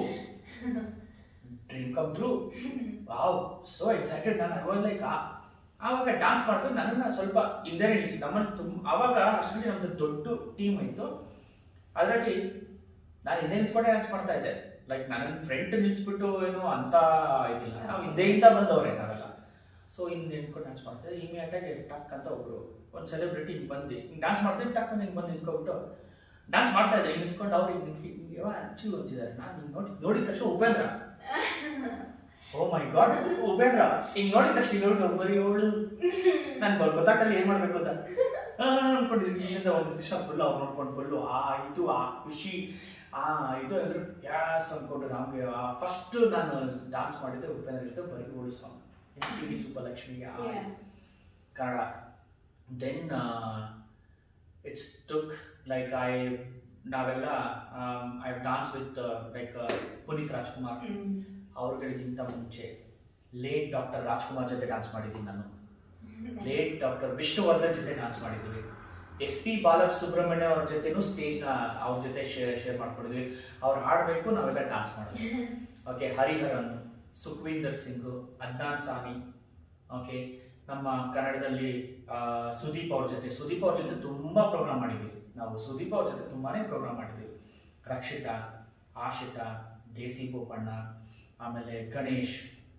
dream come true wow so excited ನಾನು ಐ ವಾಸ್ ಲೈಕ್ ಆವಾಗ ಡಾನ್ಸ್ ಮಾಡ್ತಾರೆ ನನ್ನನ್ನು ಸ್ವಲ್ಪ ಹಿಂದೆ ನಿಲ್ಲಿಸಿ ನಮ್ಮಲ್ಲಿ ತುಂಬ ಆವಾಗ ಅಷ್ಟರಲ್ಲಿ ನಮ್ಮದು ದೊಡ್ಡ ಟೀಮ್ ಇತ್ತು ಅದರಲ್ಲಿ ನಾನು ಹಿಂದೆ ನಿಂತ್ಕೊಂಡೆ ಡ್ಯಾನ್ಸ್ ಮಾಡ್ತಾ ಇದ್ದೆ ಲೈಕ್ ನನ್ನ ಫ್ರೆಂಡ್ ನಿಲ್ಲಿಸ್ಬಿಟ್ಟು ಏನು ಅಂತ ಇದಿಲ್ಲ ನಾವು ಹಿಂದೆಯಿಂದ ಬಂದವ್ರೆ ನಾವೆಲ್ಲ ಸೊ ಹಿಂದೆ ನಿಂತ್ಕೊಂಡು ಡ್ಯಾನ್ಸ್ ಮಾಡ್ತಾ ಇದ್ದೆ ಇಮಿಡಿಯೇಟಾಗಿ ಟಕ್ ಅಂತ ಒಬ್ರು ಒಂದು ಸೆಲೆಬ್ರಿಟಿ ಹಿಂಗೆ ಬಂದು ಹಿಂಗೆ ಡ್ಯಾನ್ಸ್ ಮಾಡ್ತೀನಿ ಟಕ್ ಅಂತ ಹಿಂಗೆ ಬಂದು ನಿಂತ್ಕೊಬಿಟ್ಟು ಡ್ಯಾನ್ಸ್ ಮಾಡ್ತಾ ಇದ್ದೆ ಹಿಂಗೆ ನಿಂತ್ಕೊಂಡು ಅವ್ರು ಹಿಂಗೆ ನಿಂತ್ಕೊಂಡು ಯಾವ ಆ್ಯಕ್ಚುಲಿ ಅಂತಿದ್ದಾರೆ ನಾನು ಹಿಂಗೆ ನೋಡಿ ನೋಡಿದ ತಕ್ಷಣ Upendra oh my god Upendra ಹಿಂಗ್ ನೋಡಿದ ತಕ್ಷಣ ನೋಡಿ ಒಬ್ಬರಿ ಅವಳು ನನ್ ಗೊತ್ತಾಗ್ತಲ್ಲ ಏನ್ ಮಾಡ್ಬೇಕು ಅಂತ ಆ, ಅನ್ಕೊಂಡಿದ್ದೀನಿ ಇಲ್ಲಿಂದ ಒಂದು ದಿವಸ ಫುಲ್ ಅವ್ರು ನೋಡ್ಕೊಂಡು ಫುಲ್ಲು ಆ ಇದು ಆ ಖುಷಿ ಆ ಇದು ಅಂದ್ರೆ ಯಾಸ್ ಅನ್ಕೊಂಡು ನಮ್ಗೆ ಫಸ್ಟ್ ನಾನು ಡಾನ್ಸ್ ಮಾಡಿದ್ದೆ ಉಪೇಂದ್ರ ಜೊತೆ ಬರೀ ಓಡು ಸಾಂಗ್ ಟಿ ವಿ ಸುಬ್ಬಲಕ್ಷ್ಮಿ ಆ Yeah. Kannada then it's took like I ನಾವೆಲ್ಲ I dance with like Puneeth Rajkumar ಅವ್ರಗಳಿಗಿಂತ ಮುಂಚೆ ಲೇಟ್ ಡಾಕ್ಟರ್ ರಾಜ್ಕುಮಾರ್ ಜೊತೆ ಡಾನ್ಸ್ ಮಾಡಿದ್ದೀನಿ ನಾನು ಲೇಟ್ ಡಾಕ್ಟರ್ ವಿಷ್ಣುವರ್ಧನ್ ಜೊತೆ ಡಾನ್ಸ್ ಮಾಡಿದ್ದೀವಿ ಎಸ್ ಪಿ ಬಾಲ ಸುಬ್ರಹ್ಮಣ್ಯ ಅವ್ರ ಜೊತೆನೂ ಸ್ಟೇಜ್ನ ಅವ್ರ ಜೊತೆ ಶೇರ್ ಶೇರ್ ಮಾಡ್ಕೊಂಡಿದ್ವಿ ಅವ್ರು ಹಾಡಬೇಕು ನಾವೆಲ್ಲ ಡಾನ್ಸ್ ಮಾಡಿದ್ವಿ ಓಕೆ ಹರಿಹರನ್ ಸುಖವೀಂದರ್ ಸಿಂಗ್ ಅದ್ನಾನ್ ಸಾನಿ ಓಕೆ ನಮ್ಮ ಕನ್ನಡದಲ್ಲಿ ಆ, ಸುದೀಪ್ ಅವ್ರ ಜೊತೆ ಸುದೀಪ್ ಅವ್ರ ಜೊತೆ ತುಂಬಾ ಪ್ರೋಗ್ರಾಮ್ ಮಾಡಿದ್ವಿ ನಾವು ಸುದೀಪ್ ಅವ್ರ ಜೊತೆ ತುಂಬಾನೇ ಪ್ರೋಗ್ರಾಮ್ ಮಾಡಿದ್ವಿ ರಕ್ಷಿತಾ ಆಶಿತಾ ದೇಸಿ ಬೋಪಣ್ಣ ಆಮೇಲೆ ಗಣೇಶ್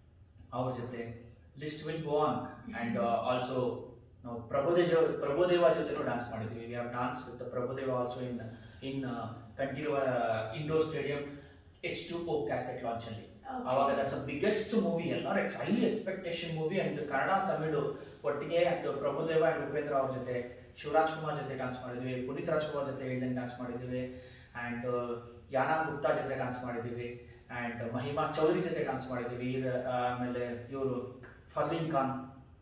ಅವ್ರ ಜೊತೆ list will go on and also ನಾವು ಪ್ರಭುದೇವ ಪ್ರಭುದೇವ ಜೊತೆನೂ ಡಾನ್ಸ್ ಮಾಡಿದ್ವಿ we have dance with Prabhudeva also in in Kanteerava indoor stadium H two O cassette ಲಾಂಚಲ್ಲಿ ಅವಾಗ ದಟ್ಸ್ ಅ ಬಿಗ್ಗೆಸ್ಟ್ ಮೂವಿ ಎಲ್ಲರೂ ex highly expectation movie and Kannada Tamil ಒಟ್ಟಿಗೆ ಅಂಡ್ ಪ್ರಭುದೇವ ಅಂಡ್ ಉಪೇಂದ್ರ ಅವ್ರ ಜೊತೆ ಶಿವರಾಜ್ ಕುಮಾರ್ ಜೊತೆ ಡಾನ್ಸ್ ಮಾಡಿದ್ವಿ ಪುನೀತ್ ರಾಜ್ಕುಮಾರ್ ಜೊತೆ ಹೇಳ್ದಂಗೆ ಡಾನ್ಸ್ ಮಾಡಿದ್ವಿ ಆ್ಯಂಡ್ ಯಾನಾ ಗುಪ್ತಾ ಜೊತೆ ಡಾನ್ಸ್ ಮಾಡಿದ್ವಿ ಆ್ಯಂಡ್ ಮಹಿಮಾ ಚೌಧರಿ ಜೊತೆ ಡಾನ್ಸ್ ಮಾಡಿದ್ವಿ ಇವ್ರ- ಆಮೇಲೆ ಇವರು Farleen Khan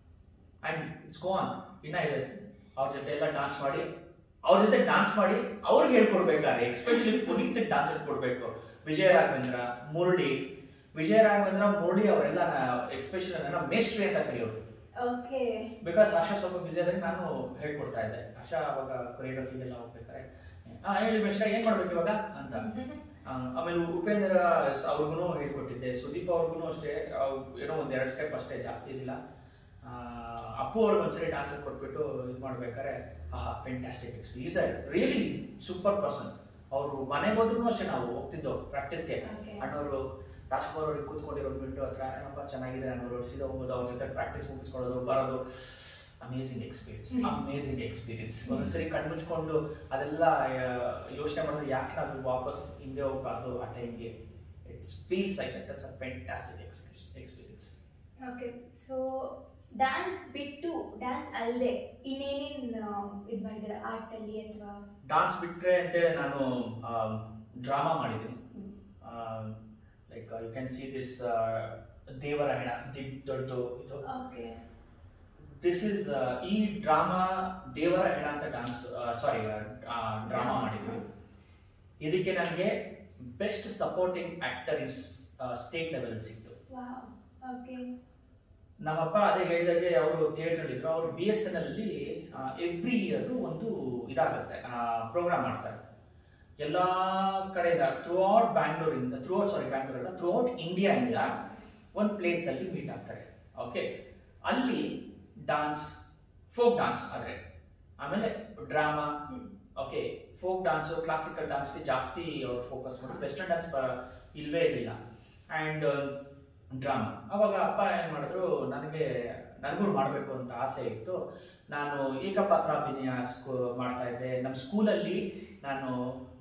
and it's gone ಇನ್ನ ಇದೆ ಅವ್ರ ಜೊತೆ ಎಲ್ಲ ಡಾನ್ಸ್ ಮಾಡಿ ಅವ್ರ ಜೊತೆ ಡಾನ್ಸ್ ಮಾಡಿ ಅವ್ರಿಗೆ ಹೇಳ್ಕೊಡ್ಬೇಕಾದ್ರೆ ಎಕ್ಸ್ಪೆಷಲಿ ಪುನೀತ್ ಡಾನ್ಸ್ ಹೇಳ್ಕೊಡ್ಬೇಕು ವಿಜಯ ರಾಘವೇಂದ್ರ ಮುರಳಿ ವಿಜಯ ರಾಘವೇಂದ್ರ ಮುರಳಿ ಅವರೆಲ್ಲ ಎಕ್ಸ್ಪೆಷಲಿ ನನ್ನ ಮೇಸ್ಟ್ರಿ ಅಂತ ಕರೆಯೋರು ಓಕೆ ಬಿಕಾಸ್ ಆಶಾ ಸ್ವಲ್ಪ ಬಿಸಿ ಆದಾಗ ನಾನು ಹೇಳ್ಕೊಡ್ತಾ ಇದ್ದೆ ಆಶಾ ಅವಾಗ ಕೊರಿಯೋಗ್ರಫಿ ಎಲ್ಲ ಹೋಗ್ಬೇಕಾರೆ ಹಾ ಹೇಳಿ ಬೆಸ್ಟ್ ಏನ್ ಮಾಡ್ಬೇಕು ಇವಾಗ ಅಂತ ಆ, ಆಮೇಲೆ ಉಪೇಂದ್ರ ಅವ್ರಿಗೂ ಹೇಳ್ಕೊಟ್ಟಿದ್ದೆ ಸುದೀಪ್ ಅವ್ರಿಗೂ ಅಷ್ಟೇ ಅವ್ ಏನೋ ಒಂದ್ ಎರಡು ಸ್ಟೆಪ್ ಅಷ್ಟೇ ಜಾಸ್ತಿ ಇದಿಲ್ಲ ಆ, ಅಪ್ಪು ಅವ್ರಿಗೆ ಒಂದ್ಸರಿ ಡಾನ್ಸ್ ಕೊಟ್ಬಿಟ್ಟು ಇದು ಮಾಡ್ಬೇಕಾರೆ ಆಹಾ fantastic experience is a really super person ಅವರು ಮನೆಗೆ ಹೋದ್ರು ಅಷ್ಟೇ ನಾವು ಹೋಗ್ತಿದ್ದೋ ಪ್ರಾಕ್ಟೀಸ್ಗೆ Okay. ಅಣ್ಣವರು ರಾಜ್ಕುಮಾರ್ ಅವ್ರಿಗೆ ಕೂತ್ಕೊಂಡಿರೋ ವಿಂಡೋ ಹತ್ರ ಏನಪ್ಪ ಚೆನ್ನಾಗಿದೆ ಅನ್ನೋರು ಸೀದಾ ಹೋಗೋದು ಅವ್ರ ಜೊತೆ ಪ್ರಾಕ್ಟೀಸ್ ಮುಗಿಸ್ಕೊಳ್ಳೋದು ಬರೋದು amazing experience hmm. Amazing experience ಒಂದ್ಸರಿ ಕಣ್ಣು ಮುಚ್ಕೊಂಡು ಅದೆಲ್ಲ ಯೋಚನೆ ಮಾಡಿದ್ರೆ ಯಾಕೆ ನಾವು ವಾಪಸ್ ಹಿಂದೆ ಹೋಗ್ಬಾರ್ದು ಆ ಟೈಮ್ಗೆ it's feels like that's a fantastic experience experience okay so dance ಬಿಟ್ಟು ಡ್ಯಾನ್ಸ್ ಅಲ್ಲದೆ ಇನ್ನೇನೇನು ಇದು ಮಾಡಿದಾರೆ ಆರ್ಟಲ್ಲಿ ಅಥವಾ ಡಾನ್ಸ್ ಬಿಟ್ರೆ ಅಂತೇಳಿ ನಾನು ಡ್ರಾಮಾ ಮಾಡಿದ್ದೀನಿ like you can see this ದೇವರ ಹೆಣ ದಿ ದೊಡ್ಡದು ಇದು ಓಕೆ ದಿಸ್ ಇಸ್ ಈ ಡ್ರಾಮಾ ದೇವರ ಹೆಣ ಅಂತ ಡಾನ್ಸ್ ಸಾರಿ ಡ್ರಾಮಾ ಮಾಡಿದ್ವಿ ಇದಕ್ಕೆ ನನಗೆ best supporting actor in state level ಸಿಕ್ತು ವಾವ್ ಓಕೆ ನಮ್ಮಪ್ಪ ಅದೇ ಹೇಳಿದಾಗೆ ಅವರು ಥಿಯೇಟರ್ ಇದ್ರು ಅವರು ಬಿ ಎಸ್ ಎನ್ ಅಲ್ಲಿ ಎವ್ರಿ ಇಯರ್ ಒಂದು ಇದಾಗುತ್ತೆ ಪ್ರೋಗ್ರಾಮ್ ಮಾಡ್ತಾರೆ ಎಲ್ಲ ಕಡೆಯಿಂದ ಥ್ರೂ ಔಟ್ ಬ್ಯಾಂಗ್ಳೂರಿಂದ ಥ್ರೂ ಔಟ್ ಸಾರಿ ಬ್ಯಾಂಗ್ಳೂರ್ ಅಲ್ಲ ಥ್ರೂ ಔಟ್ ಇಂಡಿಯಾಯಿಂದ ಒಂದು ಪ್ಲೇಸ್ ಅಲ್ಲಿ ಮೀಟ್ ಆಗ್ತಾರೆ ಓಕೆ ಅಲ್ಲಿ ಡಾನ್ಸ್ ಫೋಕ್ ಡಾನ್ಸ್ ಆದರೆ ಆಮೇಲೆ drama hmm. Okay folk dance classical ಡಾನ್ಸ್ಗೆ ಜಾಸ್ತಿ ಅವ್ರು ಫೋಕಸ್ ಮಾಡಿ ವೆಸ್ಟರ್ನ್ ಡಾನ್ಸ್ ಇಲ್ವೇ ಇರಲಿಲ್ಲ ಆ್ಯಂಡ್ ಡ್ರಾಮಾ ಅವಾಗ ಅಪ್ಪ ಏನು ಮಾಡಿದ್ರು ನನಗೆ ನನಗೂ ಮಾಡಬೇಕು ಅಂತ ಆಸೆ ಇತ್ತು ನಾನು ಏಕಪಾತ್ರ ಅಭಿನಯ ಸ್ಕೂ ಮಾಡ್ತಾ ಇದ್ದೆ ನಮ್ಮ ಸ್ಕೂಲಲ್ಲಿ ನಾನು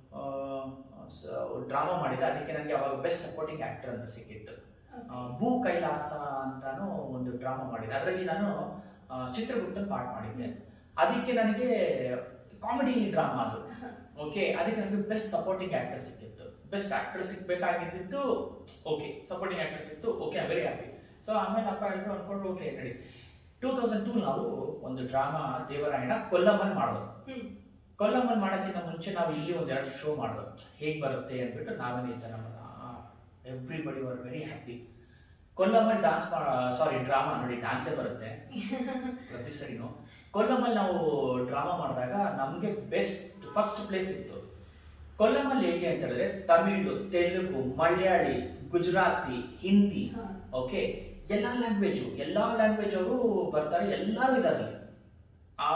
ಡ್ರಾಮಾ ಮಾಡಿದ್ದೆ ಅದಕ್ಕೆ ನನಗೆ ಅವಾಗ ಬೆಸ್ಟ್ ಸಪೋರ್ಟಿಂಗ್ ಆ್ಯಕ್ಟರ್ ಅಂತ ಸಿಕ್ಕಿತ್ತು ಆ, ಭೂ ಕೈಲಾಸ ಅಂತಾನು ಒಂದು ಡ್ರಾಮಾ ಮಾಡಿದ್ದೆ ಅದರಲ್ಲಿ ನಾನು ಆ, ಚಿತ್ರಗುಪ್ತನ್ ಪಾಠ ಮಾಡಿದ್ದೆ ಅದಕ್ಕೆ ನನಗೆ ಕಾಮಿಡಿ ಡ್ರಾಮಾ ಅದು ಓಕೆ ಅದಕ್ಕೆ ನನಗೆ ಬೆಸ್ಟ್ ಸಪೋರ್ಟಿಂಗ್ ಆಕ್ಟರ್ ಸಿಕ್ಕಿತ್ತು ಬೆಸ್ಟ್ ಆಕ್ಟರ್ ಸಿಗ್ಬೇಕಾಗಿದ್ದು ಓಕೆ ಸಪೋರ್ಟಿಂಗ್ ಆಕ್ಟರ್ ಸಿಕ್ತು okay I very happy so ಆಮೇಲೆ ಅಪ್ಪ ಹೇಳಿದ್ರು ಅನ್ಕೊಂಡು ಓಕೆ ನಡಿ ಟೂ ತೌಸಂಡ್ ಟೂ ನಾವು ಒಂದು ಡ್ರಾಮಾ ದೇವರಾಯಣ ಕೊಲ್ಲಮ್ಮನ್ ಮಾಡೋದು ಹ್ಮ್. ಕೊಲ್ಲಮ್ಮನ್ ಮಾಡೋಕ್ಕಿಂತ ಮುಂಚೆ ನಾವು ಇಲ್ಲಿ ಒಂದ್ ಎರಡು ಶೋ ಮಾಡೋದು ಹೇಗೆ ಬರುತ್ತೆ ಅಂದ್ಬಿಟ್ಟು ನಾವೇನೇ ಈ ಥರ ಎವ್ರಿಬಡಿ ವರ್ ವೆರಿ ಹ್ಯಾಪಿ ಕೊಲ್ಲಮಲ್ಲಿ ಡಾನ್ಸ್ ಮಾಡ ಸಾರಿ ಡ್ರಾಮಾ ನೋಡಿ ಡಾನ್ಸೇ ಬರುತ್ತೆ ಪ್ರತಿ ಸರಿನೂ ಕೊಲ್ಲಮಲ್ಲಿ ನಾವು ಡ್ರಾಮಾ ಮಾಡಿದಾಗ ನಮಗೆ ಬೆಸ್ಟ್ ಫಸ್ಟ್ ಪ್ಲೇಸ್ ಇತ್ತು ಕೊಲ್ಲಮಲ್ಲಿ ಹೇಗೆ ಅಂತ ಹೇಳಿದ್ರೆ ತಮಿಳು ತೆಲುಗು ಮಲಯಾಳಿ ಗುಜರಾತಿ ಹಿಂದಿ ಓಕೆ ಎಲ್ಲ ಲ್ಯಾಂಗ್ವೇಜು ಎಲ್ಲ ಲ್ಯಾಂಗ್ವೇಜ್ ಅವರು ಬರ್ತಾರೆ ಎಲ್ಲರೂ ಇದ್ದಾರೆ ಆ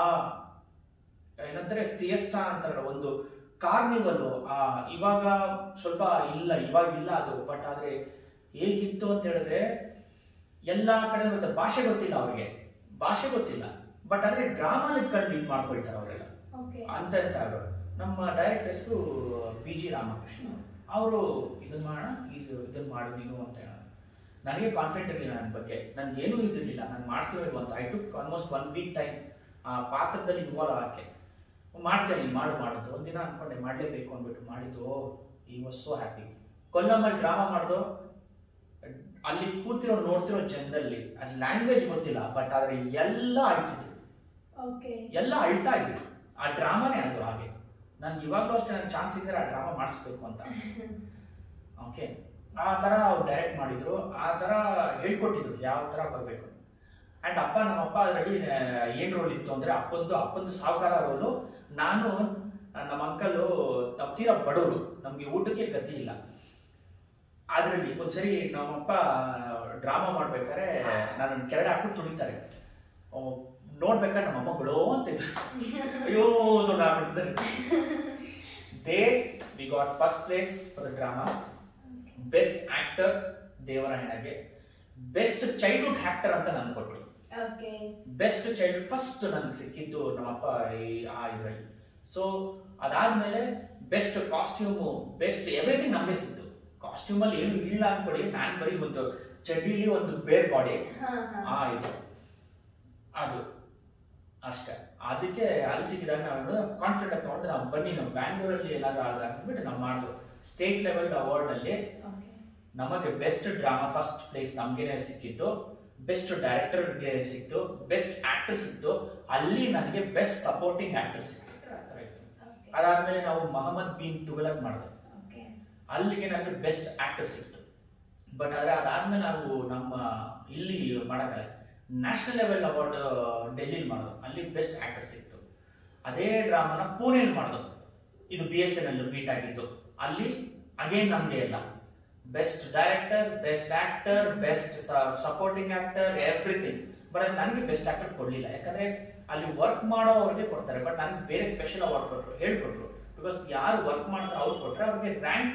ಏನಂತಾರೆ ಫಿಯಸ್ಟಾ ಅಂತಾರೆ ಒಂದು ಕಾರ್ನಿವಲ್ ಆ ಇವಾಗ ಸ್ವಲ್ಪ ಇಲ್ಲ ಇವಾಗ ಇಲ್ಲ ಅದು ಬಟ್ ಆದ್ರೆ ಹೇಗಿತ್ತು ಅಂತ ಹೇಳಿದ್ರೆ ಎಲ್ಲ ಕಡೆ ಮತ್ತೆ ಭಾಷೆ ಗೊತ್ತಿಲ್ಲ ಅವ್ರಿಗೆ ಭಾಷೆ ಗೊತ್ತಿಲ್ಲ ಬಟ್ ಆದ್ರೆ ಡ್ರಾಮಾ ಇಟ್ಕೊಂಡು ಇದು ಮಾಡ್ಕೊಳ್ತಾರೆ ಅವರೆಲ್ಲ ಓಕೆ ಅಂತ ಅಂತ ಅವರು ನಮ್ಮ ಡೈರೆಕ್ಟ್ ಹೆಸರು ಪಿ ಜಿ ರಾಮಕೃಷ್ಣ ಅವರು ಇದನ್ನ ಮಾಡೋಣ ಇದು ಇದನ್ನ ಮಾಡು ನೀನು ಅಂತ ಹೇಳೋಣ ನನಗೆ ಕಾನ್ಫಿಡೆಂಟ್ ಇರಲಿಲ್ಲ ನನ್ನ ಬಗ್ಗೆ ನನಗೇನೂ ಇದ್ದಿರಲಿಲ್ಲ ನಾನು ಮಾಡ್ತೀವೋ ಇಲ್ವೋ ಅಂತ I took almost one week time ಆ ಪಾತ್ರದಲ್ಲಿ ಇನ್ವಾಲ್ವ್ ಆಗಕ್ಕೆ ಮಾಡ್ತೇನೆ ಮಾಡು ಮಾಡೋದು ಒಂದಿನ ಅನ್ಕೊಂಡೆ ಮಾಡಲೇಬೇಕು ಅಂದ್ಬಿಟ್ಟು ಮಾಡಿದ್ದು ಈ ವಾಸ್ ಸೋ ಹ್ಯಾಪಿ ಕೊಲ್ಲಮಲ್ಲಿ ಡ್ರಾಮಾ ಮಾಡ್ದು ಅಲ್ಲಿ ಕೂತಿರೋ ನೋಡ್ತಿರೋ ಜನರಲ್ಲಿ ಅದು ಲ್ಯಾಂಗ್ವೇಜ್ ಗೊತ್ತಿಲ್ಲ ಬಟ್ ಆದ್ರೆ ಎಲ್ಲ ಅಳ್ತಿದ್ರು ಓಕೆ ಎಲ್ಲ ಅಳ್ತಾ ಇದ್ರು ಆ ಡ್ರಾಮಾನೇ ಅದು ಹಾಗೆ ನನ್ಗೆ ಇವಾಗಲೂ ಅಷ್ಟೇ ನನಗೆ ಚಾನ್ಸ್ ಇದ್ದರೆ ಆ ಡ್ರಾಮಾ ಮಾಡಿಸ್ಬೇಕು ಅಂತ ಓಕೆ ಆ ಥರ ಅವ್ರು ಡೈರೆಕ್ಟ್ ಮಾಡಿದ್ರು ಆ ಥರ ಹೇಳ್ಕೊಟ್ಟಿದ್ರು ಯಾವ ಥರ ಬರಬೇಕು ಆ್ಯಂಡ್ ಅಪ್ಪ ನಮ್ಮಪ್ಪ ಅದರಲ್ಲಿ ಏನು ರೋಲ್ ಇತ್ತು ಅಂದರೆ ಅಪ್ಪಂದು ಅಪ್ಪಂದು ಸಾವುಕಾರ ರೋಲು ನಾನು ನಮ್ಮ ಅಂಕಲು ನಾವು ತೀರಾ ಬಡವರು ನಮಗೆ ಊಟಕ್ಕೆ ಗತಿ ಇಲ್ಲ ಅದರಲ್ಲಿ ಒಂದ್ಸರಿ ನಮ್ಮಪ್ಪ ಡ್ರಾಮಾ ಮಾಡ್ಬೇಕಾದ್ರೆ ನಾನು ಕೆರಡೆ ಹಾಕ್ಬಿಟ್ಟು ತುಳಿತಾರೆ ಅವ್ ನೋಡ್ಬೇಕಾದ್ರೆ ನಮ್ಮಮ್ಮ ಬಿಡೋ ಅಂತ ಇದ್ರು. ಅಯ್ಯೋ ದೊಡ್ಡ ಆಗ್ಬಿಟ್ಟಿದ್ದಾರೆ they we got first place for the drama best actor ದೇವರಾಯಣಗೆ ಬೆಸ್ಟ್ ಚೈಲ್ಡ್ಹುಡ್ ಆಕ್ಟರ್ ಅಂತ ನನ್ಗೆ ಕೊಟ್ಟರು ಓಕೆ ಬೆಸ್ಟ್ ಚೈಲ್ಡ್ ಫಸ್ಟ್ ನನಗೆ ಸಿಕ್ಕಿದ್ದು ನಮ್ಮಪ್ಪ ಈ ಆ ಇದರಲ್ಲಿ ಸೊ ಅದಾದ್ಮೇಲೆ ಬೆಸ್ಟ್ ಕಾಸ್ಟ್ಯೂಮು ಬೆಸ್ಟ್ ಎವ್ರಿಥಿಂಗ್ ನಮಗೆ ಸಿಕ್ತು ಕಾಸ್ಟ್ಯೂಮಲ್ಲಿ ಏನು ಇಲ್ಲ ಅನ್ಕೊಡಿ ನಾನು ಬರೀ ಒಂದು ಚಡ್ಡಿಲಿ ಒಂದು ಬೇರ್ ಬಾಡಿ ಹಾ ಹಾ ಆ ಇದು ಅದು ಅಷ್ಟೇ ಅದಕ್ಕೆ ಅಲ್ಲಿ ಸಿಕ್ಕಿದಾಗ ನಾವು ಕಾನ್ಫಿಡೆಂಟ್ ಆಗಿ ತಗೊಂಡು ನಾವು ಬನ್ನಿ ನಾವು ಬ್ಯಾಂಗ್ಳೂರಲ್ಲಿ ಏನಾದ್ರು ಆಗ ಅಂದ್ಬಿಟ್ಟು ನಾವು ಮಾಡಿದ್ವು ಸ್ಟೇಟ್ ಲೆವೆಲ್ ಅವಾರ್ಡಲ್ಲಿ ಓಕೆ ನಮಗೆ ಬೆಸ್ಟ್ ಡ್ರಾಮಾ ಫಸ್ಟ್ ಪ್ಲೇಸ್ ನಮಗೇನೆ ಸಿಕ್ಕಿತ್ತು ಬೆಸ್ಟ್ ಡೈರೆಕ್ಟರ್ಗೆ ಸಿಕ್ತು ಬೆಸ್ಟ್ ಆಕ್ಟರ್ ಸಿಕ್ತು ಅಲ್ಲಿ ನನಗೆ ಬೆಸ್ಟ್ ಸಪೋರ್ಟಿಂಗ್ ಆಕ್ಟರ್ ಸಿಕ್ತು ಆ ಥರ ಇತ್ತು. ಓಕೆ ಅದಾದ್ಮೇಲೆ ನಾವು ಮೊಹಮ್ಮದ್ ಬಿನ್ ತುಗಲಕ್ ಮಾಡಿದೆ ಓಕೆ ಅಲ್ಲಿಗೆ ನನಗೆ ಬೆಸ್ಟ್ ಆಕ್ಟರ್ ಸಿಕ್ತು ಬಟ್ ಆದರೆ ಅದಾದ್ಮೇಲೆ ನಾವು ನಮ್ಮ ಇಲ್ಲಿ ಮಾಡೋಕ್ಕಲ್ಲ ನ್ಯಾಷನಲ್ ಲೆವೆಲ್ ಅವಾರ್ಡ್ ಡೆಲ್ಲಿಲಿ ಮಾಡೋದು ಅಲ್ಲಿ ಬೆಸ್ಟ್ ಆಕ್ಟರ್ ಸಿಕ್ತು ಅದೇ ಡ್ರಾಮಾನ ಪುಣೆಯಲ್ಲಿ ಮಾಡೋದು ಇದು ಬಿ ಎಸ್ ಎನ್ ಅಲ್ಲಿ ಮೀಟ್ ಆಗಿತ್ತು ಅಲ್ಲಿ ಅಗೇನ್ ನಮಗೆ ಎಲ್ಲ best director best actor best supporting actor everything but ಅದು ನನಗೆ ಬೆಸ್ಟ್ ಆಕ್ಟರ್ ಕೊಡಲಿಲ್ಲ ಯಾಕಂದ್ರೆ ಅಲ್ಲಿ ವರ್ಕ್ ಮಾಡೋ ಅವ್ರಿಗೆ ಕೊಡ್ತಾರೆ ಬಟ್ ನನಗೆ ಬೇರೆ ಸ್ಪೆಷಲ್ ಅವಾರ್ಡ್ ಕೊಟ್ಟರು ಹೇಳ್ಕೊಟ್ರು ಬಿಕಾಸ್ ಯಾರು ವರ್ಕ್ ಮಾಡ್ತಾರೆ ಅವ್ರು ಕೊಟ್ಟರೆ ಅವ್ರಿಗೆ ರ್ಯಾಂಕ್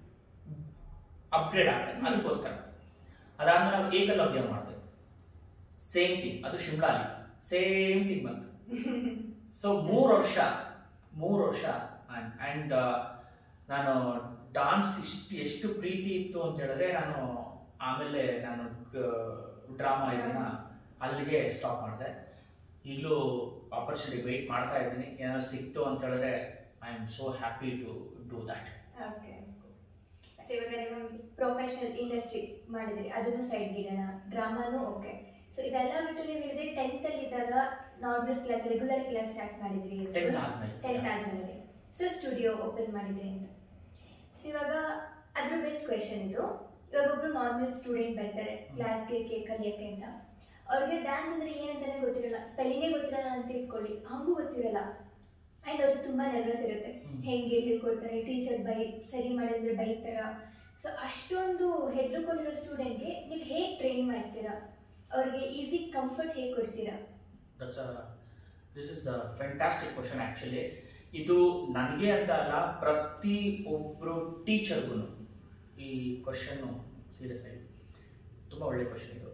ಅಪ್ಗ್ರೇಡ್ ಆಗ್ತದೆ ಅದಕ್ಕೋಸ್ಕರ ಅದಾದ್ಮೇಲೆ ನಾವು ಏಕಲವ್ಯ ಮಾಡಿದೆ ಸೇಮ್ ಥಿಂಗ್ ಅದು ಶಿಮ್ಲಾಲಿ ಸೇಮ್ ಥಿಂಗ್ ಬಂತು ಸೊ ಮೂರು ವರ್ಷ ಮೂರು ವರ್ಷ ಆ್ಯಂಡ್ ನಾನು ಡಾನ್ಸ್ ಇಷ್ಟು ಎಷ್ಟು ಪ್ರೀತಿ ಇತ್ತು ಅಂತ ಹೇಳಿದ್ರೆ ನಾನು ಆಮೇಲೆ ನಾನು ಡ್ರಾಮಾ ಇದನ್ನ ಅಲ್ಲಿಗೆ ಸ್ಟಾಪ್ ಮಾಡಿದೆ ಈಗಲೂ ಆಪರ್ಚುನಿಟಿ ವೆಯ್ಟ್ ಮಾಡ್ತಾ ಇದ್ದೀನಿ ಏನಾದ್ರು ಸಿಕ್ತು ಅಂತ ಹೇಳಿದ್ರೆ I am so happy to do that okay so ಇವಾಗ ನಿಮ್ಮ ಪ್ರೊಫೆಷನಲ್ ಇಂಡಸ್ಟ್ರಿ ಮಾಡಿದ್ರಿ ಅದನ್ನು ಸೈಡ್ ಇಡೋಣ ಡ್ರಾಮಾನು ಓಕೆ ಸೊ ಇದೆಲ್ಲ ಬಿಟ್ಟು ನೀವು ಹೇಳಿದ್ರೆ ಟೆಂತ್ ಅಲ್ಲಿ ಇದ್ದಾಗ normal class regular class start ಮಾಡಿದ್ರಿ ಟೆಂತ್ ಆದ್ಮೇಲೆ ಟೆಂತ್ ಆದ್ಮೇಲೆ ಸೊ ಸ್ಟುಡಿಯೋ ಓಪನ್ ಮಾಡಿದ್ರಿ ಅಂತ ಸೊ ಇವಾಗ ಅದ್ರ ಬೆಸ್ಟ್ ಕ್ವೆಶನ್ ಇದು ಇವಾಗ ಒಬ್ರು ನಾರ್ಮಲ್ ಸ್ಟೂಡೆಂಟ್ ಬರ್ತಾರೆ ಕ್ಲಾಸ್ಗೆ ಕೇಕ್ ಕಲಿಯಕ್ಕೆ ಅಂತ ಅವ್ರಿಗೆ ಡ್ಯಾನ್ಸ್ ಅಂದ್ರೆ ಏನಂತಾನೆ ಗೊತ್ತಿರಲ್ಲ ಸ್ಪೆಲ್ಲಿಂಗೇ ಗೊತ್ತಿರಲ್ಲ ಅಂತ ಇಟ್ಕೊಳ್ಳಿ ಹಂಗೂ ಗೊತ್ತಿರಲ್ಲ ಆ್ಯಂಡ್ ಅವ್ರಿಗೆ ತುಂಬ ನರ್ವಸ್ ಇರುತ್ತೆ ಹೆಂಗೆ ಹೇಳ್ಕೊಡ್ತಾರೆ ಟೀಚರ್ ಬೈ ಸರಿ ಮಾಡಿದ್ರೆ ಬೈತಾರ ಸೊ ಅಷ್ಟೊಂದು ಹೆದರ್ಕೊಂಡಿರೋ ಸ್ಟೂಡೆಂಟ್ಗೆ ನೀವು ಹೇಗೆ ಟ್ರೈನ್ ಮಾಡ್ತೀರಾ ಅವ್ರಿಗೆ ಈಸಿ ಕಂಫರ್ಟ್ ಹೇಗೆ ಕೊಡ್ತೀರಾ that's this is a fantastic question actually ಇದು ನನಗೆ ಅಂತ ಅಲ್ಲ ಪ್ರತಿ ಒಬ್ಬರು ಟೀಚರ್ಗೂ ಈ ಕ್ವಶನ್ನು ಸೀರಿಯಸ್ ಆಗಿ ತುಂಬ ಒಳ್ಳೆ ಕ್ವಶನ್ ಇದು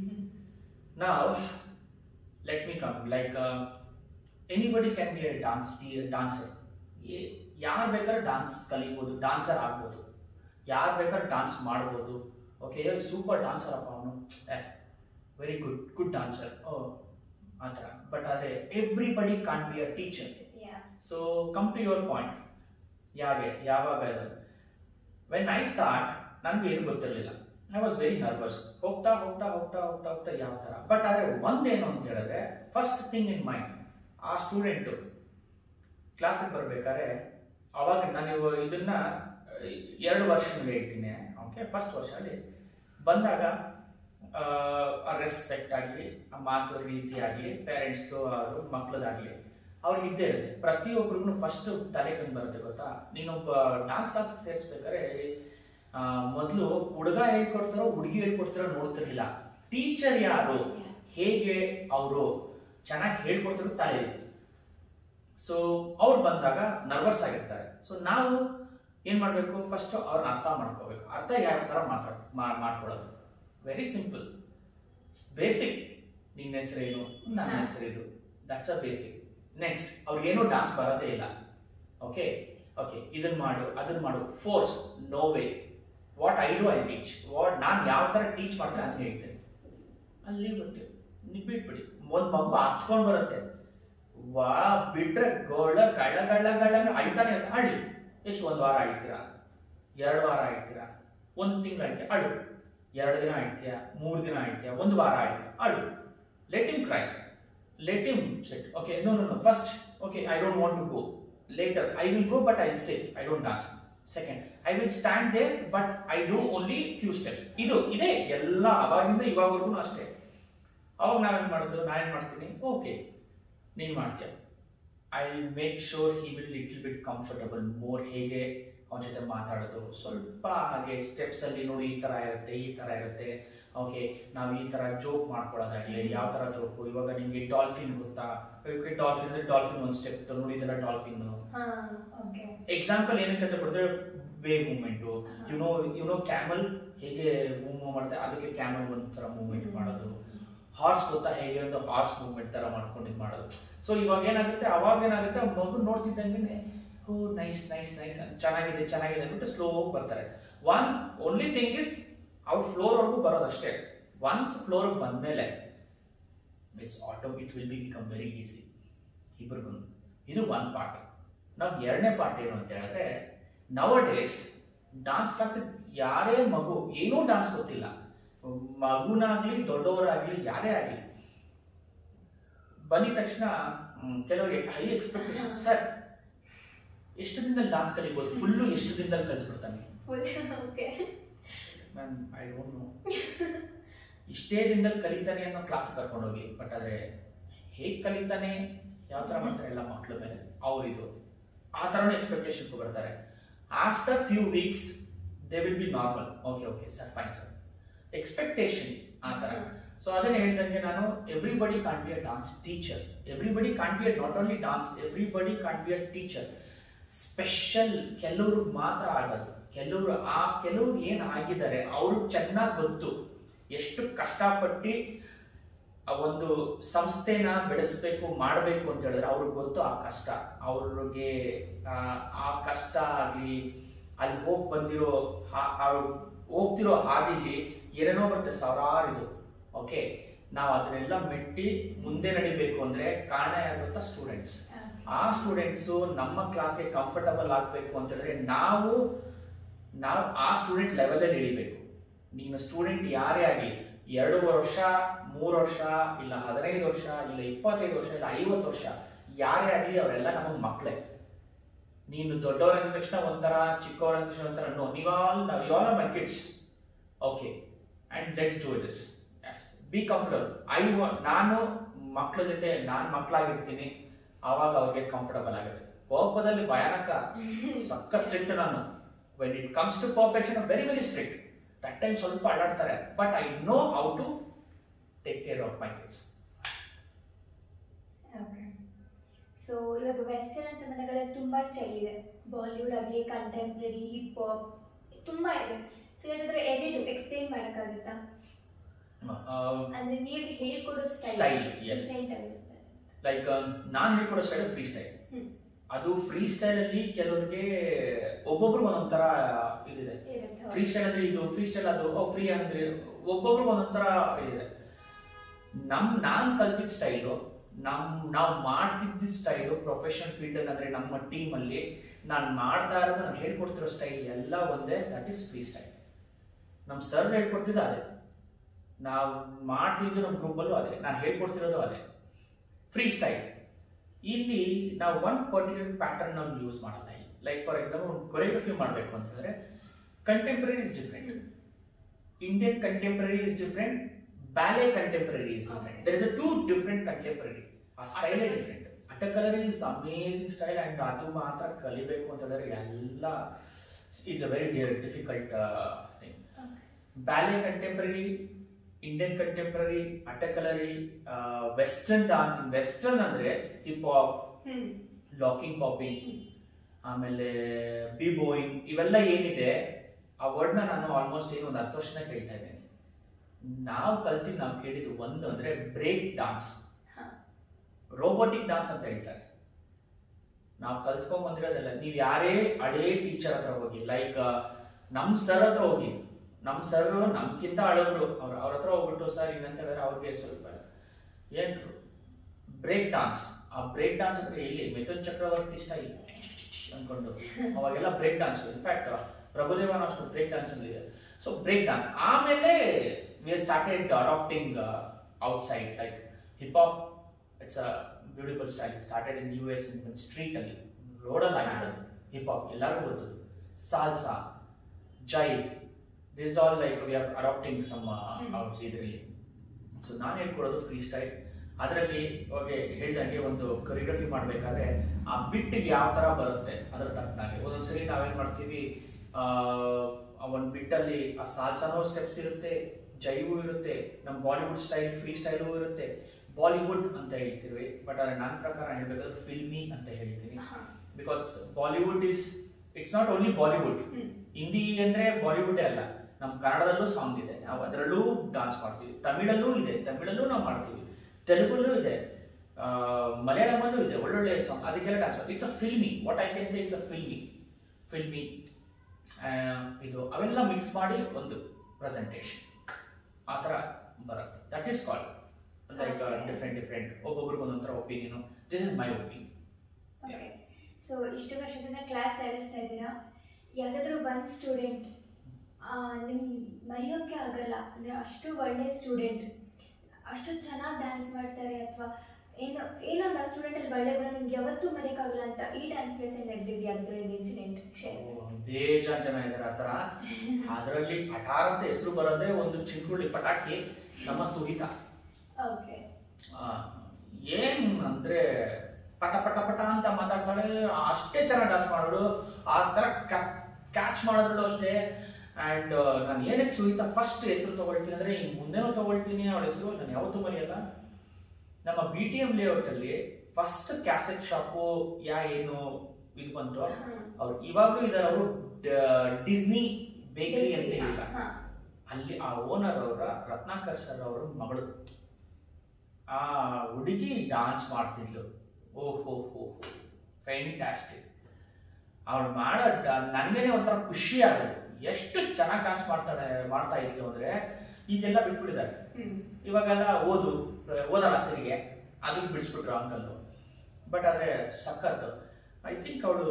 ನಾವು let me come like anybody can be a dance T dancer ಯಾರು ಬೇಕಾದ್ರೆ ಡಾನ್ಸ್ ಕಲಿಬೋದು ಡಾನ್ಸರ್ ಆಗ್ಬೋದು ಯಾರು ಬೇಕಾದ್ರೆ ಡಾನ್ಸ್ ಮಾಡ್ಬೋದು ಓಕೆ ಸೂಪರ್ ಡಾನ್ಸರ್ ಅಪ್ಪ ಅವನು ವೆರಿ ಗುಡ್ ಗುಡ್ ಡಾನ್ಸರ್ ಓ ಆ ಥರ ಬಟ್ ಆದರೆ everybody can be a teacher yeah so come to your point ಯಾಗೆ ಯಾವಾಗ ಇದು ವೆನ್ ಐ ಸ್ಟಾರ್ಟ್ ನನಗೆ ಏನು ಗೊತ್ತಿರಲಿಲ್ಲ ಐ ವಾಸ್ ವೆರಿ ನರ್ವಸ್ ಹೋಗ್ತಾ ಹೋಗ್ತಾ ಹೋಗ್ತಾ ಹೋಗ್ತಾ ಹೋಗ್ತಾ ಯಾವ ಥರ ಬಟ್ ಆದರೆ ಒಂದೇನು ಅಂತ ಹೇಳಿದ್ರೆ ಫಸ್ಟ್ ಥಿಂಗ್ ಇನ್ ಮೈಂಡ್ ಆ ಸ್ಟೂಡೆಂಟು ಕ್ಲಾಸಿಗೆ ಬರ್ಬೇಕಾದ್ರೆ ಅವಾಗ ನಾನು ಇವ- ಇದನ್ನ ಎರಡು ವರ್ಷ ಹೇಳ್ತೀನಿ ಓಕೆ ಓಕೆ ಫಸ್ಟ್ ವರ್ಷ ಅಲ್ಲಿ ಬಂದಾಗ ರೆಸ್ಪೆಕ್ಟ್ ಆಗಲಿ ಮಾತು ರೀತಿ ಆಗಲಿ ಪೇರೆಂಟ್ಸ್ದು ಅವರು ಮಕ್ಳದಾಗಲಿ ಅವ್ರಿಗೆ ಇದ್ದೇ ಇರುತ್ತೆ ಪ್ರತಿಯೊಬ್ಬರಿಗೂ ಫಸ್ಟ್ ತಲೆ ಕಂಡು ಬರುತ್ತೆ ಗೊತ್ತಾ ನೀನೊಬ್ಬ ಡಾನ್ಸ್ ಕ್ಲಾಸ್ಗೆ ಸೇರಿಸ್ಬೇಕಾದ್ರೆ ಮೊದಲು ಹುಡುಗ ಹೇಳ್ಕೊಡ್ತಾರೋ ಹುಡುಗಿ ಹೇಳ್ಕೊಡ್ತಾರೋ ನೋಡ್ತಿರ್ಲಿಲ್ಲ ಟೀಚರ್ ಯಾರು ಹೇಗೆ ಅವರು ಚೆನ್ನಾಗಿ ಹೇಳ್ಕೊಡ್ತಾರೋ ತಲೆ ಇತ್ತು ಸೊ ಅವ್ರು ಬಂದಾಗ ನರ್ವಸ್ ಆಗಿರ್ತಾರೆ ಸೊ ನಾವು ಏನು ಮಾಡಬೇಕು ಫಸ್ಟ್ ಅವ್ರನ್ನ ಅರ್ಥ ಮಾಡ್ಕೋಬೇಕು ಅರ್ಥ ಯಾವ ಥರ ಮಾತಾಡ್ ಮಾ- ಮಾಡ್ಕೊಳ್ಳೋದು ವೆರಿ ಸಿಂಪಲ್ ಬೇಸಿಕ್ ನಿನ್ನ ಹೆಸರೇನು ನನ್ನ ಹಾ. ಹೆಸರಿದು ದಟ್ಸ್ ಅ ಬೇಸಿಕ್ ನೆಕ್ಸ್ಟ್ ಅವ್ರಿಗೇನು ಡಾನ್ಸ್ ಬರೋದೇ ಇಲ್ಲ ಓಕೆ ಓಕೆ ಇದನ್ನ ಮಾಡು ಅದನ್ನ ಮಾಡು force no way what I do I teach what ನಾನು ಯಾವ ಥರ ಟೀಚ್ ಮಾಡ್ತೀನಿ ಅದನ್ನ ಹೇಳ್ತೇನೆ ಅಲ್ಲಿ ಬಿಟ್ಟು ನೀವು ಬಿಟ್ಬಿಡಿ ಒಂದು ಮಗು ಹತ್ಕೊಂಡು ಬರುತ್ತೆ ವಾ ಬಿಟ್ರೆ ಗೋಳ ಗಳ್ಳ ಗಳ್ಳ ಗಳ್ಳ ಅಳ್ತಾನೆ ಇರುತ್ತೆ ಅಳಿ ಎಷ್ಟು ಒಂದು ವಾರ ಅಳ್ತೀರಾ ಎರಡು ವಾರ ಅಳ್ತೀರಾ ಒಂದು ತಿಂಗಳು ಅಳ್ತೀಯ ಅಳು ಎರಡು ದಿನ ಅಳ್ತೀಯ ಮೂರು ದಿನ ಅಳ್ತೀಯ ಒಂದು ವಾರ ಅಳ್ತೀಯ ಅಳು let him cry let him set okay no no no first okay I don't want to go later I will go but I say I don't dance second I will stand there but I do only few steps ಇದು ಇದೇ ಎಲ್ಲ ಅವಾಗಿಂದ ಇವಾಗವರೆಗೂ ಅಷ್ಟೇ ಅವಾಗ ನಾವೇನು ಮಾಡೋದು ನಾನೇನು ಮಾಡ್ತೀನಿ ಓಕೆ ನೀನು ಮಾಡ್ತೀಯ I make sure he will little bit comfortable more ಹೇಗೆ ಅವನ ಜೊತೆ ಮಾತಾಡೋದು ಸ್ವಲ್ಪ ಹಾಗೆ ಸ್ಟೆಪ್ಸ್ ಅಲ್ಲಿ ನೋಡಿ ಈ ಥರ ಇರುತ್ತೆ ಈ ಥರ ಇರುತ್ತೆ ಓಕೆ ನಾವು ಈ ಥರ ಜೋಕ್ ಮಾಡ್ಕೊಳ್ಳೋದಾಗಲಿ ಯಾವ ಥರ ಜೋಕು ಇವಾಗ ನಿಮಗೆ ಡಾಲ್ಫಿನ್ ಗೊತ್ತಾ ಡಾಲ್ಫಿನ್ ಅಂದರೆ ಡಾಲ್ಫಿನ್ ಒಂದು ಸ್ಟೆಪ್ ನೋಡಿದಲ್ಲ ಡಾಲ್ಫಿನ್ ಓಕೆ ಎಕ್ಸಾಂಪಲ್ ಏನಕ್ಕೆ ಅಂತ ಕೊಡಿದ್ರೆ way movement you know you know camel ಹೇಗೆ ಮೂವ್ ಮಾಡುತ್ತೆ ಅದಕ್ಕೆ ಕ್ಯಾಮಲ್ ಒಂಥರ ಮೂವ್ಮೆಂಟ್ ಮಾಡೋದು ಹಾರ್ಸ್ ಗೊತ್ತಾ ಹೇಗೆ ಒಂದು ಹಾರ್ಸ್ ಮೂವ್ಮೆಂಟ್ ತರ ಮಾಡ್ಕೊಂಡು ಇದು ಮಾಡೋದು ಸೊ ಇವಾಗ ಏನಾಗುತ್ತೆ ಅವಾಗ ಏನಾಗುತ್ತೆ ಆ ಮಗು ನೋಡ್ತಿದ್ದಂಗೆ ಓ ನೈಸ್ ನೈಸ್ ನೈಸ್ ಚೆನ್ನಾಗಿದೆ ಚೆನ್ನಾಗಿದೆ ಅಂದ್ಬಿಟ್ಟು ಸ್ಲೋ ಹೋಗಿ ಬರ್ತಾರೆ ಒನ್ ಓನ್ಲಿ ಥಿಂಗ್ ಇಸ್ ಅವ್ರ ಫ್ಲೋರ್ವರೆಗೂ ಬರೋದಷ್ಟೇ ಒನ್ಸ್ ಫ್ಲೋರ್ ಬಂದಮೇಲೆ it's auto it will be become very easy ಇಬ್ರಿಗೂ ಇದು ಒನ್ ಪಾರ್ಟ್ ನಾವು ಎರಡನೇ ಪಾರ್ಟ್ ಏನು ಅಂತ ಹೇಳಿದ್ರೆ ನವ ಡೇಸ್ ಡಾನ್ಸ್ ಕ್ಲಾಸ್ ಯಾರೇ ಮಗು ಏನೂ ಡಾನ್ಸ್ ಗೊತ್ತಿಲ್ಲ ಮಗುನಾಗ್ಲಿ ದೊಡ್ಡವರಾಗ್ಲಿ ಯಾರೇ ಆಗಲಿ ಬಂದಿದ ತಕ್ಷಣ ಮ್, ಕೆಲವರಿಗೆ ಹೈ ಎಕ್ಸ್ಪೆಕ್ಟೇಷನ್ ಸರ್ ಎಷ್ಟು ದಿನದಲ್ಲಿ ಡಾನ್ಸ್ ಕಲಿಬೋದು ಫುಲ್ಲು ಎಷ್ಟು ದಿನದಲ್ಲಿ ಕಲ್ತ್ಬಿಡ್ತಾನೆ okay ma'am I don't know ಇಷ್ಟೇ ದಿನದಲ್ಲಿ ಕಲಿತಾನೆ ಅನ್ನೋ ಕ್ಲಾಸ್ ಕರ್ಕೊಂಡೋಗಿ ಬಟ್ ಆದರೆ ಹೇಗೆ ಕಲಿತಾನೆ ಯಾವ ಥರ ಮಾಡ್ತಾರೆ ಎಲ್ಲ ಮಕ್ಳ ಮೇಲೆ ಅವ್ರಿದು ಆ ಥರನೂ ಎಕ್ಸ್ಪೆಕ್ಟೇಷನ್ ಬರ್ತಾರೆ after few weeks they will be normal okay okay sir fine sir expectation ಆ ಥರ ಸೊ ಅದನ್ನೇ ಹೇಳ್ದಂಗೆ ನಾನು everybody can be a dance teacher everybody can be a not only dance everybody can be a teacher special ಕೆಲವರು ಮಾತ್ರ ಆಗೋದು ಕೆಲವರು ಆ ಕೆಲವರು ಏನು ಆಗಿದ್ದಾರೆ ಅವ್ರಿಗೆ ಚೆನ್ನಾಗಿ ಗೊತ್ತು ಎಷ್ಟು ಕಷ್ಟಪಟ್ಟು ಆ ಒಂದು ಸಂಸ್ಥೆನ ಬೆಳೆಸಬೇಕು ಮಾಡಬೇಕು ಅಂತ ಹೇಳಿದ್ರೆ ಅವ್ರಿಗೆ ಗೊತ್ತು ಆ ಕಷ್ಟ ಅವ್ರಿಗೆ ಆ, ಆ ಕಷ್ಟ ಆಗಲಿ ಅಲ್ಲಿ ಹೋಗಿ ಬಂದಿರೋ ಹಾ- ಅವ್ರು ಹೋಗ್ತಿರೋ ಹಾದಿಲಿ ಏನೇನೋ ಬರುತ್ತೆ ಸಾವಿರಾರು ಇದು ಓಕೆ ನಾವು ಅದನ್ನೆಲ್ಲ ಮೆಟ್ಟಿ ಮುಂದೆ ನಡಿಬೇಕು ಅಂದ್ರೆ ಕಾರಣ ಯಾರು ಗೊತ್ತಾ ಸ್ಟೂಡೆಂಟ್ಸ್ ಆ ಸ್ಟೂಡೆಂಟ್ಸು ನಮ್ಮ ಕ್ಲಾಸ್ಗೆ ಕಂಫರ್ಟಬಲ್ ಆಗಬೇಕು ಅಂತ ಹೇಳಿದ್ರೆ ನಾವು ನಾವು ಆ ಸ್ಟೂಡೆಂಟ್ ಲೆವೆಲಲ್ಲಿ ಇಳಿಬೇಕು ನೀನು ಸ್ಟೂಡೆಂಟ್ ಯಾರೇ ಆಗಲಿ ಎರಡು ವರ್ಷ ಮೂರು ವರ್ಷ ಇಲ್ಲ ಹದಿನೈದು ವರ್ಷ ಇಲ್ಲ ಇಪ್ಪತ್ತೈದು ವರ್ಷ ಇಲ್ಲ ಐವತ್ತು ವರ್ಷ ಯಾರೇ ಆಗಲಿ ಅವರೆಲ್ಲ ನಮಗೆ ಮಕ್ಕಳೇ ನೀನು ದೊಡ್ಡವರಂದ ತಕ್ಷಣ ಒಂಥರ ಚಿಕ್ಕವರಂದ ತಕ್ಷಣ ಒಂಥರ ನೋ ನೀವಾಲ್ you all are my kids okay and let's do this yes be comfortable I ನಾನು ಮಕ್ಕಳ ಜೊತೆ ನಾನು ಮಕ್ಕಳಾಗಿರ್ತೀನಿ ಆವಾಗ ಅವ್ರಿಗೆ ಕಂಫರ್ಟಬಲ್ ಆಗುತ್ತೆ ಕೋಪದಲ್ಲಿ ಭಯಾನಕ ಸಕ್ಕ ಸ್ಟ್ರಿಕ್ಟ್ ನಾನು when it comes to perfection very very strict that time ಸ್ವಲ್ಪ ಅಡ್ಡಾಡ್ತಾರೆ but I know how to take care of my kids so ಇವಾಗ ವೆಸ್ಟರ್ನ್ ಅಂತ ಬಂದಾಗ ತುಂಬ ಸ್ಟೈಲ್ ಇದೆ ಬಾಲಿವುಡ್ ಆಗಲಿ ಕಂಟೆಂಪ್ರರಿ ಹಿಪ್ ಹಾಪ್ ತುಂಬ ಇದೆ ಸೊ ಯಾವ್ದಾದ್ರು ಎರಡು ಎಕ್ಸ್ಪ್ಲೇನ್ ಮಾಡೋಕ್ಕಾಗುತ್ತಾ ಅಂದ್ರೆ ನೀವು ಹೇಳ್ಕೊಡೋ ಸ್ಟೈಲ್ Style, yes. ಡಿಫ್ರೆಂಟ್ ಆಗಿರುತ್ತೆ ಲೈಕ್ ನಾನು ಹೇಳ್ಕೊಡೋ ಸ್ಟೈಲ್ ಫ್ರೀ ಸ್ಟೈಲ್ ಹ್ಮ್. ಅದು ಫ್ರೀ ಸ್ಟೈಲ್ ಅಲ್ಲಿ ಕೆಲವರಿಗೆ ಒಬ್ಬೊಬ್ರು ಒಂದೊಂಥರ ಇದಿದೆ ಇರುತ್ತೆ ಫ್ರೀ ಸ್ಟೈಲ್ ಅಂದ್ರೆ ಇದು ಫ್ರೀ ಸ್ಟೈಲ್ ಅದು ಫ್ರೀ ಅಂದ್ರೆ ಒಬ್ಬೊಬ್ರು ಒಂದೊಂಥರ ಇದೆ ನಮ್ ನಾನ್ ಕಲ್ತಿದ್ದ ಸ್ಟೈಲು ನಮ್ ನಾವು ಮಾಡ್ತಿದ್ದ ಸ್ಟೈಲು ಪ್ರೊಫೆಷನಲ್ ಫೀಲ್ಡ್ ಅಂದ್ರೆ ನಮ್ಮ ಟೀಮ್ ಅಲ್ಲಿ ನಾನು ಮಾಡ್ತಾ ಇರೋದು ನಾನು ಹೇಳ್ಕೊಡ್ತಿರೋ ಸ್ಟೈಲ್ ಎಲ್ಲ ಒಂದೇ ದಟ್ ಇಸ್ ಫ್ರೀ ಸ್ಟೈಲ್ ನಮ್ಮ ಸರ್ ಹೇಳ್ಕೊಡ್ತಿದ್ದು ಅದೇ ನಾವು ಮಾಡ್ತಿದ್ದು ನಮ್ಮ ಗ್ರೂಪಲ್ಲೂ ಅದೇ ನಾನು ಹೇಳ್ಕೊಡ್ತಿರೋದು ಅದೇ ಫ್ರೀ ಸ್ಟೈಲ್ ಇಲ್ಲಿ ನಾವು ಒನ್ ಪರ್ಟಿಕ್ಯುಲರ್ ಪ್ಯಾಟರ್ನ್ ನಾವು ಯೂಸ್ ಮಾಡಲ್ಲ ಲೈಕ್ ಫಾರ್ ಎಕ್ಸಾಂಪಲ್ ಒಂದು ಕೊರಿಯೋಗ್ರಫಿ ಮಾಡಬೇಕು ಅಂತಂದ್ರೆ contemporary is different Indian contemporary is different ballet contemporary is different there is a too different contemporary ಆ ಸ್ಟೈಲೇ different Attakkalari is amazing style and ಅದು ಮಾತ್ರ ಕಲಿಬೇಕು ಅಂತ ಹೇಳಿದ್ರೆ ಎಲ್ಲ it's a very difficult thing ballet contemporary Indian contemporary Attakkalari western dance western ಅಂದ್ರೆ hip hop locking popping ಆಮೇಲೆ ಬಿ ಬೋಯಿಂಗ್ ಇವೆಲ್ಲ ಏನಿದೆ ಆ ವರ್ಡ್ನ ನಾನು ಆಲ್ಮೋಸ್ಟ್ ಏನು ಒಂದು ಹತ್ತು ವರ್ಷನ ಕೇಳ್ತಾ ಇದ್ದೇನೆ ನಾವು ಕಲ್ತಿದ್ದು ನಾವು ಕೇಳಿದ್ದು ಒಂದು ಅಂದ್ರೆ ಬ್ರೇಕ್ ಡಾನ್ಸ್ ಹಾ. ರೋಬೋಟಿಕ್ ಡಾನ್ಸ್ ಅಂತ ಹೇಳ್ತಾರೆ ನಾವು ಕಲ್ತ್ಕೊಂಡ್ ಬಂದಿರೋದಲ್ಲ ನೀವು ಯಾರೇ ಹಳೇ ಟೀಚರ್ ಹತ್ರ ಹೋಗಿ ಲೈಕ್ ನಮ್ ಸರ್ ಹತ್ರ ಹೋಗಿ ನಮ್ ಸರ್ ನಮ್ಗಿಂತ ಹಳಬ್ರು ಅವ್ರ ಅವ್ರ ಹತ್ರ ಹೋಗ್ಬಿಟ್ಟು ಸರ್ ಹಿಂಗಂತ ಹೇಳಿದ್ರೆ ಅವ್ರಿಗೆ ಸ್ವಲ್ಪ ಏನ್ರು ಬ್ರೇಕ್ ಡಾನ್ಸ್ ಆ ಬ್ರೇಕ್ ಡಾನ್ಸ್ ಅಂದ್ರೆ ಇಲ್ಲಿ ಮಿಥುನ್ ಚಕ್ರವರ್ತಿ ಸ್ಟೈಲ್ ಅನ್ಕೊಂಡು ಅವಾಗೆಲ್ಲ ಬ್ರೇಕ್ ಡಾನ್ಸ್ ಇನ್ಫ್ಯಾಕ್ಟ್ ಪ್ರಭುದೇವನ ಅಷ್ಟು ಬ್ರೇಕ್ ಡಾನ್ಸ್ ಇದೆ ಸೊ ಬ್ರೇಕ್ ಡಾನ್ಸ್ ಆಮೇಲೆ we started adapting outside like hip hop it's a beautiful style started in U S in street ಅಲ್ಲಿ ರೋಡಲ್ಲಿ ಆಗಿದ್ದು ಹಿಪ್ ಹಾಪ್ ಎಲ್ಲರಿಗೂ ಗೊತ್ತದು salsa jive this all like we are adapting some outs ಇದರಲ್ಲಿ so ನಾನು ಹೇಳ್ಕೊಡೋದು free style ಅದರಲ್ಲಿ ಹೋಗಿ ಹೇಳ್ದಂಗೆ ಒಂದು ಕೊರಿಯೋಗ್ರಫಿ ಮಾಡಬೇಕಾದ್ರೆ ಆ ಬಿಟ್ಟಿಗೆ ಯಾವ ಥರ ಬರುತ್ತೆ ಅದರ ತಕ್ಕನಾಗೆ ಒಂದೊಂದ್ಸರಿ ನಾವೇನು ಮಾಡ್ತೀವಿ ಒಂದು ಬಿಟ್ಟಲ್ಲಿ ಆ ಸಾಲ್ಸಾನೋ ಸ್ಟೆಪ್ಸ್ ಇರುತ್ತೆ ಜೈವು ಇರುತ್ತೆ ನಮ್ಮ ಬಾಲಿವುಡ್ ಸ್ಟೈಲ್ ಫ್ರೀ ಸ್ಟೈಲು ಇರುತ್ತೆ ಬಾಲಿವುಡ್ ಅಂತ ಹೇಳ್ತೀವಿ ಬಟ್ ಅದ್ರ ನನ್ನ ಪ್ರಕಾರ ಹೇಳ್ಬೇಕಾದ್ರೆ ಫಿಲ್ಮಿ ಅಂತ ಹೇಳ್ತೀನಿ because Bollywood is it's not only Bollywood hmm. Hindi ಅಂದ್ರೆ ಬಾಲಿವುಡ್ ಅಲ್ಲ ನಮ್ಮ ಕನ್ನಡದಲ್ಲೂ ಸಾಂಗ್ ಇದೆ ನಾವು ಅದರಲ್ಲೂ ಡಾನ್ಸ್ ಮಾಡ್ತೀವಿ ತಮಿಳಲ್ಲೂ ಇದೆ ತಮಿಳಲ್ಲೂ ನಾವು ಮಾಡ್ತೀವಿ ತೆಲುಗಲ್ಲೂ ಇದೆ ಆ, ಮಲಯಾಳಮಲ್ಲೂ ಇದೆ ಒಳ್ಳೊಳ್ಳೆ ಸಾಂಗ್ ಅದಕ್ಕೆಲ್ಲ dance it's a filmy what I can say it's a filmy filmy ಇದು ಅವೆಲ್ಲ ಮಿಕ್ಸ್ ಮಾಡಿ ಒಂದು ಪ್ರೆಸೆಂಟೇಷನ್ ಆ ಥರ ಬರುತ್ತೆ that is called like Okay. Different different ಒಬ್ಬೊಬ್ರಿಗೆ ಒಂದೊಂಥರ opinion this is my opinion okay so ಇಷ್ಟು ವರ್ಷದಿಂದ ಕ್ಲಾಸ್ ನಡೆಸ್ತಾ ಇದ್ದೀರಾ ಯಾವುದಾದ್ರೂ ಒಂದು ಸ್ಟೂಡೆಂಟ್ ನಿಮ್ ಮರೆಯೋಕ್ಕೆ ಆಗಲ್ಲ ಅಂದರೆ ಅಷ್ಟು ಒಳ್ಳೆ ಸ್ಟೂಡೆಂಟ್ ಅಷ್ಟು ಚೆನ್ನಾಗಿ ಡ್ಯಾನ್ಸ್ ಮಾಡ್ತಾರೆ ಅಥವಾ ಏನು ಏನೋ ಒಂದು ಆ ಸ್ಟೂಡೆಂಟಲ್ಲಿ ಒಳ್ಳೆ ಗುಣ ನಿಮ್ಗೆ ಯಾವತ್ತೂ ಮರೆಯೋಕ್ಕಾಗಲ್ಲ ಅಂತ ಈ ಡ್ಯಾನ್ಸ್ ಕ್ಲಾಸಲ್ಲಿ ನಡೆದಿದೆಯಾ ಯಾವುದಾದ್ರೂ ಇನ್ಸಿಡೆಂಟ್ ಶೇರ್ ಬೇಜಾನ್ ಜನ ಇದ್ದಾರೆ ಆ ಥರ ಅದರಲ್ಲಿ ಪಟಾರ್ ಅಂತ ಹೆಸರು ಬರೋದೇ ಒಂದು ಚಿಂಕುಳ್ಳಿ ಪಟಾಕಿ ನಮ್ಮ ಸುಹಿತಾ ಓಕೆ ಆ, ಏನ್ ಅಂದ್ರೆ ಪಟ ಪಟ ಪಟ ಅಂತ ಮಾತಾಡ್ತಾಳೆ ಅಷ್ಟೇ ಚೆನ್ನಾಗಿ ಡಾನ್ಸ್ ಮಾಡೋಳು ಆ ಥರ ಕ್ಯಾಚ್ ಮಾಡೋದ್ರಲ್ಲೂ ಅಷ್ಟೇ ಆ್ಯಂಡ್ ನಾನು ಏನಕ್ಕೆ ಸುಹಿತಾ ಫಸ್ಟ್ ಹೆಸರು ತಗೊಳ್ತೀನಿ ಅಂದ್ರೆ ಹಿಂಗೆ ಮುಂದೆನೂ ತಗೊಳ್ತೀನಿ ಅವಳ ಹೆಸರು ನಾನು ಯಾವತ್ತೂ ಮರೆಯಲ್ಲ ನಮ್ಮ ಬಿ ಟಿ ಎಂ ಲೇಔಟಲ್ಲಿ ಫಸ್ಟ್ ಕ್ಯಾಸೆಟ್ ಶಾಪು ಯಾ ಏನು ಇದು ಬಂತು ಅವ್ರು ಇವಾಗಲೂ ಇದ್ದಾರೆ ಅವರು ಡಿಸ್ನಿ ಬೇಕರಿ ಅಂತ ಇಲ್ಲ ಹಾಂ ಅಲ್ಲಿ ಆ ಓನರ್ ಅವರ ರತ್ನಾಕರ್ ಸರ್ ಅವರ ಮಗಳು ಆ ಹುಡುಗಿ ಡಾನ್ಸ್ ಮಾಡ್ತಿದ್ಲು ಓಹೋ ಹೋ ಫ್ಯಾಂಟಾಸ್ಟಿಕ್ ಅವಳು ಮಾಡೋ ನನಗೇನೆ ಒಂಥರ ಖುಷಿ ಆಗೋದು ಎಷ್ಟು ಚೆನ್ನಾಗಿ ಡಾನ್ಸ್ ಮಾಡ್ತಾಳೆ ಮಾಡ್ತಾ ಇದ್ಲು ಅಂದ್ರೆ ಈಗೆಲ್ಲ ಬಿಟ್ಬಿಟ್ಟಿದ್ದಾರೆ ಹ್ಞೂ ಇವಾಗೆಲ್ಲ ಓದು ಓದಲ್ಲ ಸರಿಗೆ ಅದಕ್ಕೆ ಬಿಡಿಸ್ಬಿಟ್ರು ಅಂಕಲ್ಲು ಬಟ್ ಆದರೆ ಸಖತ್ತು ಐ ಥಿಂಕ್ ಅವಳು